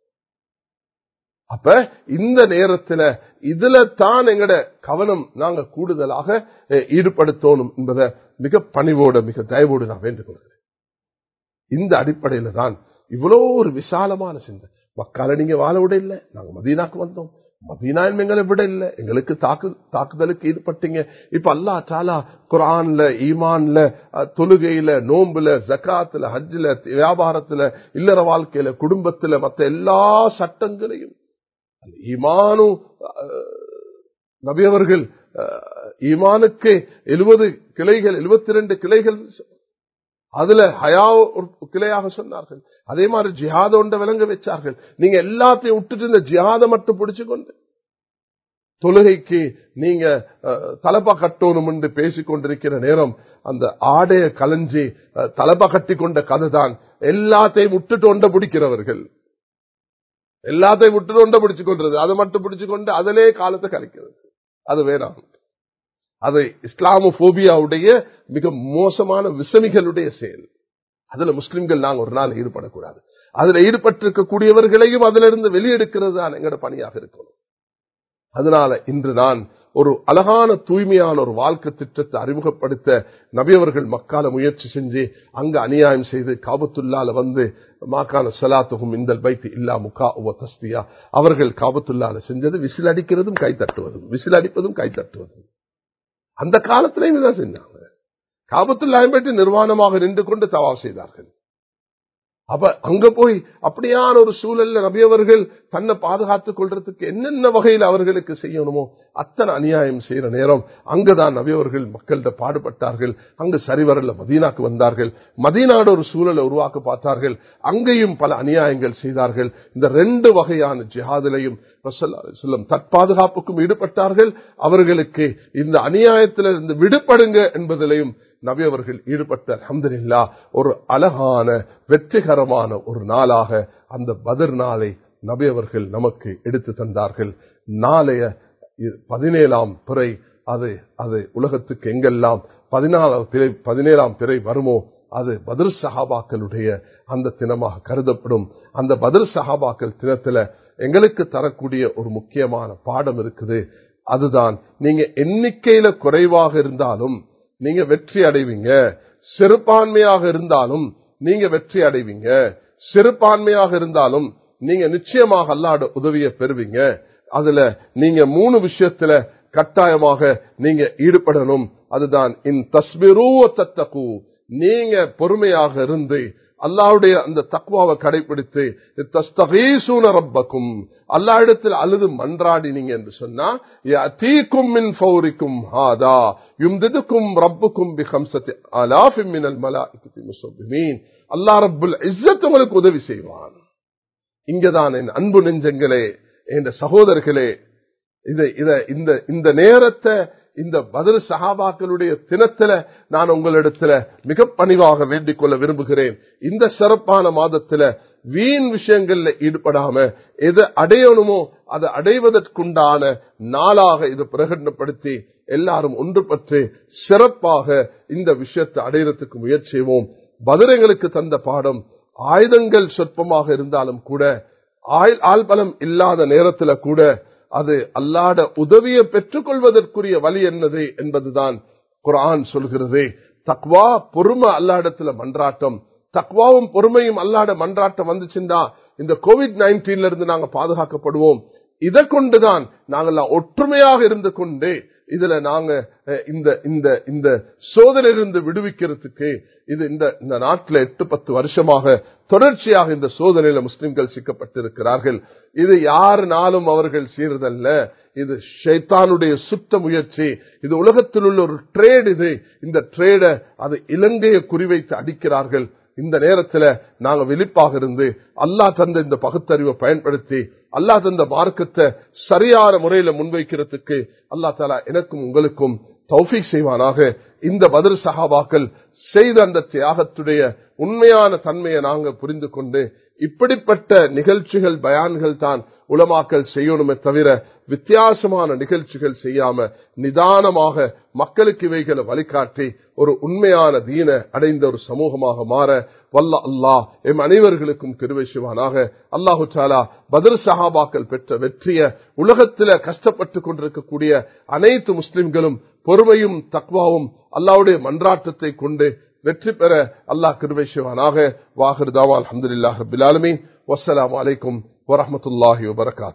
அப்ப இந்த நேரத்துல இதுல தான் எங்கட கவனம் நாங்க கூடுதலாக ஈடுபடுத்தணும் என்பதை மிக பணிவோட மிக தயவோடு நான் வேண்டுகொள்கிறேன் இந்த அடிப்படையில தான் இவ்வளோ ஒரு விசாலமான சிந்தை மக்களை நீங்க வாழ விட இல்லை நாங்க மதீனாக்கு வந்தோம் மதீனாயும் எங்களை விட இல்லை எங்களுக்கு தாக்கு தாக்குதலுக்கு ஈடுபட்டீங்க இப்ப அல்லா தாலா குரான்ல ஈமான்ல தொழுகையில நோம்புல ஜக்காத்துல ஹஜ்ல வியாபாரத்துல இல்லற வாழ்க்கையில குடும்பத்துல மத்த எல்லா சட்டங்களையும் ஈமானும் நபியவர்கள் ஈமானுக்கு எழுபது கிளைகள் எழுபத்தி ரெண்டு கிளைகள் அதுல ஹயா ஒரு கிளையாக சொன்னார்கள் அதே மாதிரி ஜிஹாத ஒன்றை விளங்க வச்சார்கள் நீங்க எல்லாத்தையும் விட்டுட்டு இந்த ஜிஹாத மட்டும் பிடிச்சு கொண்டு தொழுகைக்கு நீங்க தலப்பா கட்டணும் என்று பேசிக் கொண்டிருக்கிற நேரம் அந்த ஆடைய கலைஞ்சி தலப்பா கட்டி கொண்ட கதை தான் எல்லாத்தையும் விட்டுட்டு ஒண்ட பிடிக்கிறவர்கள் எல்லாத்தையும் விட்டுட்டு ஒண்ட பிடிச்சு கொண்டது அதை மட்டும் பிடிச்சு கொண்டு அதிலே காலத்தை கலைக்கிறது அது வேணாம் அது இஸ்லாமோபியாவுடைய மிக மோசமான விசமிகளுடைய செயல் அதுல முஸ்லிம்கள் நாங்க ஒரு நாள் ஈடுபடக்கூடாது அதுல ஈடுபட்டிருக்கக்கூடியவர்களையும் அதுல இருந்து வெளியெடுக்கிறது தான் எங்களோட பணியாக இருக்கணும் அதனால இன்று நான் ஒரு அழகான தூய்மையான ஒரு வாழ்க்கை திட்டத்தை அறிமுகப்படுத்த நபியவர்கள் மக்கால முயற்சி செஞ்சு அங்க அநியாயம் செய்து காபத்துள்ளால வந்து மாக்கான சலாத்துகும் இந்த பைத்து இல்லா முக்கா உவ தஸ்தியா அவர்கள் காபத்துள்ளால செஞ்சது விசில் அடிக்கிறதும் கை தட்டுவதும் விசில் அடிப்பதும் கை தட்டுவதும் அந்த காலத்திலையும் இதான் செஞ்சாங்க காபத்துள்ளாயம் பற்றி நிர்வாணமாக நின்று கொண்டு தவா செய்தார்கள் அப்ப அங்க போய் அப்படியான ஒரு சூழல்ல நபியவர்கள் தன்னை பாதுகாத்துக் கொள்றதுக்கு என்னென்ன வகையில் அவர்களுக்கு செய்யணுமோ அத்தனை அநியாயம் செய்யற நேரம் அங்குதான் நபியவர்கள் மக்கள்கிட்ட பாடுபட்டார்கள் அங்கு சரிவரல மதீனாக்கு வந்தார்கள் மதீனாட ஒரு சூழலை உருவாக்க பார்த்தார்கள் அங்கேயும் பல அநியாயங்கள் செய்தார்கள் இந்த ரெண்டு வகையான ஜிஹாதிலையும் சொல்லும் தற்பாதுகாப்புக்கும் ஈடுபட்டார்கள் அவர்களுக்கு இந்த அநியாயத்திலிருந்து விடுபடுங்க என்பதிலையும் நபி அவர்கள் ஈடுபட்ட அஹமதுல்லா ஒரு அழகான வெற்றிகரமான ஒரு நாளாக அந்த பதிர் நாளை நபி அவர்கள் நமக்கு எடுத்து தந்தார்கள் நாளைய பதினேழாம் பிறை அது அது உலகத்துக்கு எங்கெல்லாம் பதினாலாம் பிறை பதினேழாம் பிறை வருமோ அது பதிர் சஹாபாக்களுடைய அந்த தினமாக கருதப்படும் அந்த பதிர் சஹாபாக்கள் தினத்துல எங்களுக்கு தரக்கூடிய ஒரு முக்கியமான பாடம் இருக்குது அதுதான் நீங்க எண்ணிக்கையில குறைவாக இருந்தாலும் நீங்க வெற்றி அடைவீங்க சிறுபான்மையாக இருந்தாலும் நீங்க வெற்றி அடைவீங்க சிறுபான்மையாக இருந்தாலும் நீங்க நிச்சயமாக அல்லாட உதவியை பெறுவீங்க அதுல நீங்க மூணு விஷயத்துல கட்டாயமாக நீங்க ஈடுபடணும் அதுதான் இன் தஸ்மிரூ தத்தகு நீங்க பொறுமையாக இருந்து அல்லாவுடைய அந்த தக்குவாவை கடைபிடித்து தஸ்தகீசூன ரப்பக்கும் அல்லா இடத்தில் அழுது மன்றாடினீங்க என்று சொன்னா தீக்கும் மின் ஃபௌரிக்கும் ஹாதா யும்திதுக்கும் ரப்புக்கும் பி ஹம்சத்தி அலாஃபிம் மினல் மலாஇகத்தி முஸப்பிமீன் அல்லாஹ் ரப்புல் இஸ்ஸத் உங்களுக்கு உதவி செய்வான் இங்கதான் என் அன்பு நெஞ்சங்களே என்ற சகோதரர்களே இதை இத இந்த இந்த நேரத்தை இந்த பதில் சகாபாக்களுடைய தினத்துல நான் உங்களிடத்துல மிக பணிவாக வேண்டிக் கொள்ள விரும்புகிறேன் இந்த சிறப்பான மாதத்துல வீண் விஷயங்கள்ல ஈடுபடாம எது அடையணுமோ அதை அடைவதற்குண்டான நாளாக இது பிரகடனப்படுத்தி எல்லாரும் ஒன்றுபட்டு சிறப்பாக இந்த விஷயத்தை அடையறதுக்கு முயற்சி செய்வோம் பதிரங்களுக்கு தந்த பாடம் ஆயுதங்கள் சொற்பமாக இருந்தாலும் கூட ஆள்பலம் இல்லாத நேரத்துல கூட அது அல்லாட உதவியை பெற்றுக் கொள்வதற்குரிய வழி என்னது என்பதுதான் குரான் சொல்கிறது தக்வா பொறுமை அல்லாடத்துல மன்றாட்டம் தக்வாவும் பொறுமையும் அல்லாட மன்றாட்டம் வந்துச்சுன்னா இந்த கோவிட் நைன்டீன்ல இருந்து நாங்க பாதுகாக்கப்படுவோம் இதை கொண்டுதான் நாங்கெல்லாம் ஒற்றுமையாக இருந்து கொண்டு இதுல நாங்க இந்த இந்த இந்த சோதனையிலிருந்து விடுவிக்கிறதுக்கு இது இந்த இந்த நாட்டில் எட்டு பத்து வருஷமாக தொடர்ச்சியாக இந்த சோதனையில முஸ்லிம்கள் சிக்கப்பட்டிருக்கிறார்கள் இது யாருனாலும் அவர்கள் செய்யறதல்ல இது ஷைத்தானுடைய சுத்த முயற்சி இது உலகத்தில் உள்ள ஒரு ட்ரேட் இது இந்த ட்ரேட அது இலங்கையை குறிவைத்து அடிக்கிறார்கள் இந்த நேரத்தில் நாங்க விழிப்பாக இருந்து அல்லா தந்த இந்த பகுத்தறிவை பயன்படுத்தி அல்லா தந்த மார்க்கத்தை சரியான முறையில முன்வைக்கிறதுக்கு அல்லா தாலா எனக்கும் உங்களுக்கும் தௌஃபீக் செய்வானாக இந்த பதில் சகாபாக்கள் செய்த அந்த தியாகத்துடைய உண்மையான தன்மையை நாங்க புரிந்து கொண்டு இப்படிப்பட்ட நிகழ்ச்சிகள் பயான்கள் தான் உலமாக்கல் செய்யணுமே தவிர வித்தியாசமான நிகழ்ச்சிகள் செய்யாம நிதானமாக மக்களுக்கு இவைகளை வழிகாட்டி ஒரு உண்மையான தீன அடைந்த ஒரு சமூகமாக மாற வல்ல அல்லாஹ் எம் அனைவர்களுக்கும் கிருவை செய்வானாக அல்லாஹு சாலா பதில் சஹாபாக்கள் பெற்ற வெற்றிய உலகத்தில கஷ்டப்பட்டு கொண்டிருக்கக்கூடிய அனைத்து முஸ்லிம்களும் பொறுமையும் தக்வாவும் அல்லாவுடைய மன்றாட்டத்தை கொண்டு வெற்றி பெற அல்லாஹ் கிருவை செய்வானாக வாஹிர் தாவா அலமதுல்லாஹ் ரபிலாலமீன் வசலாம் அலைக்கும் வரமத்துல்லாஹி வபரகாத்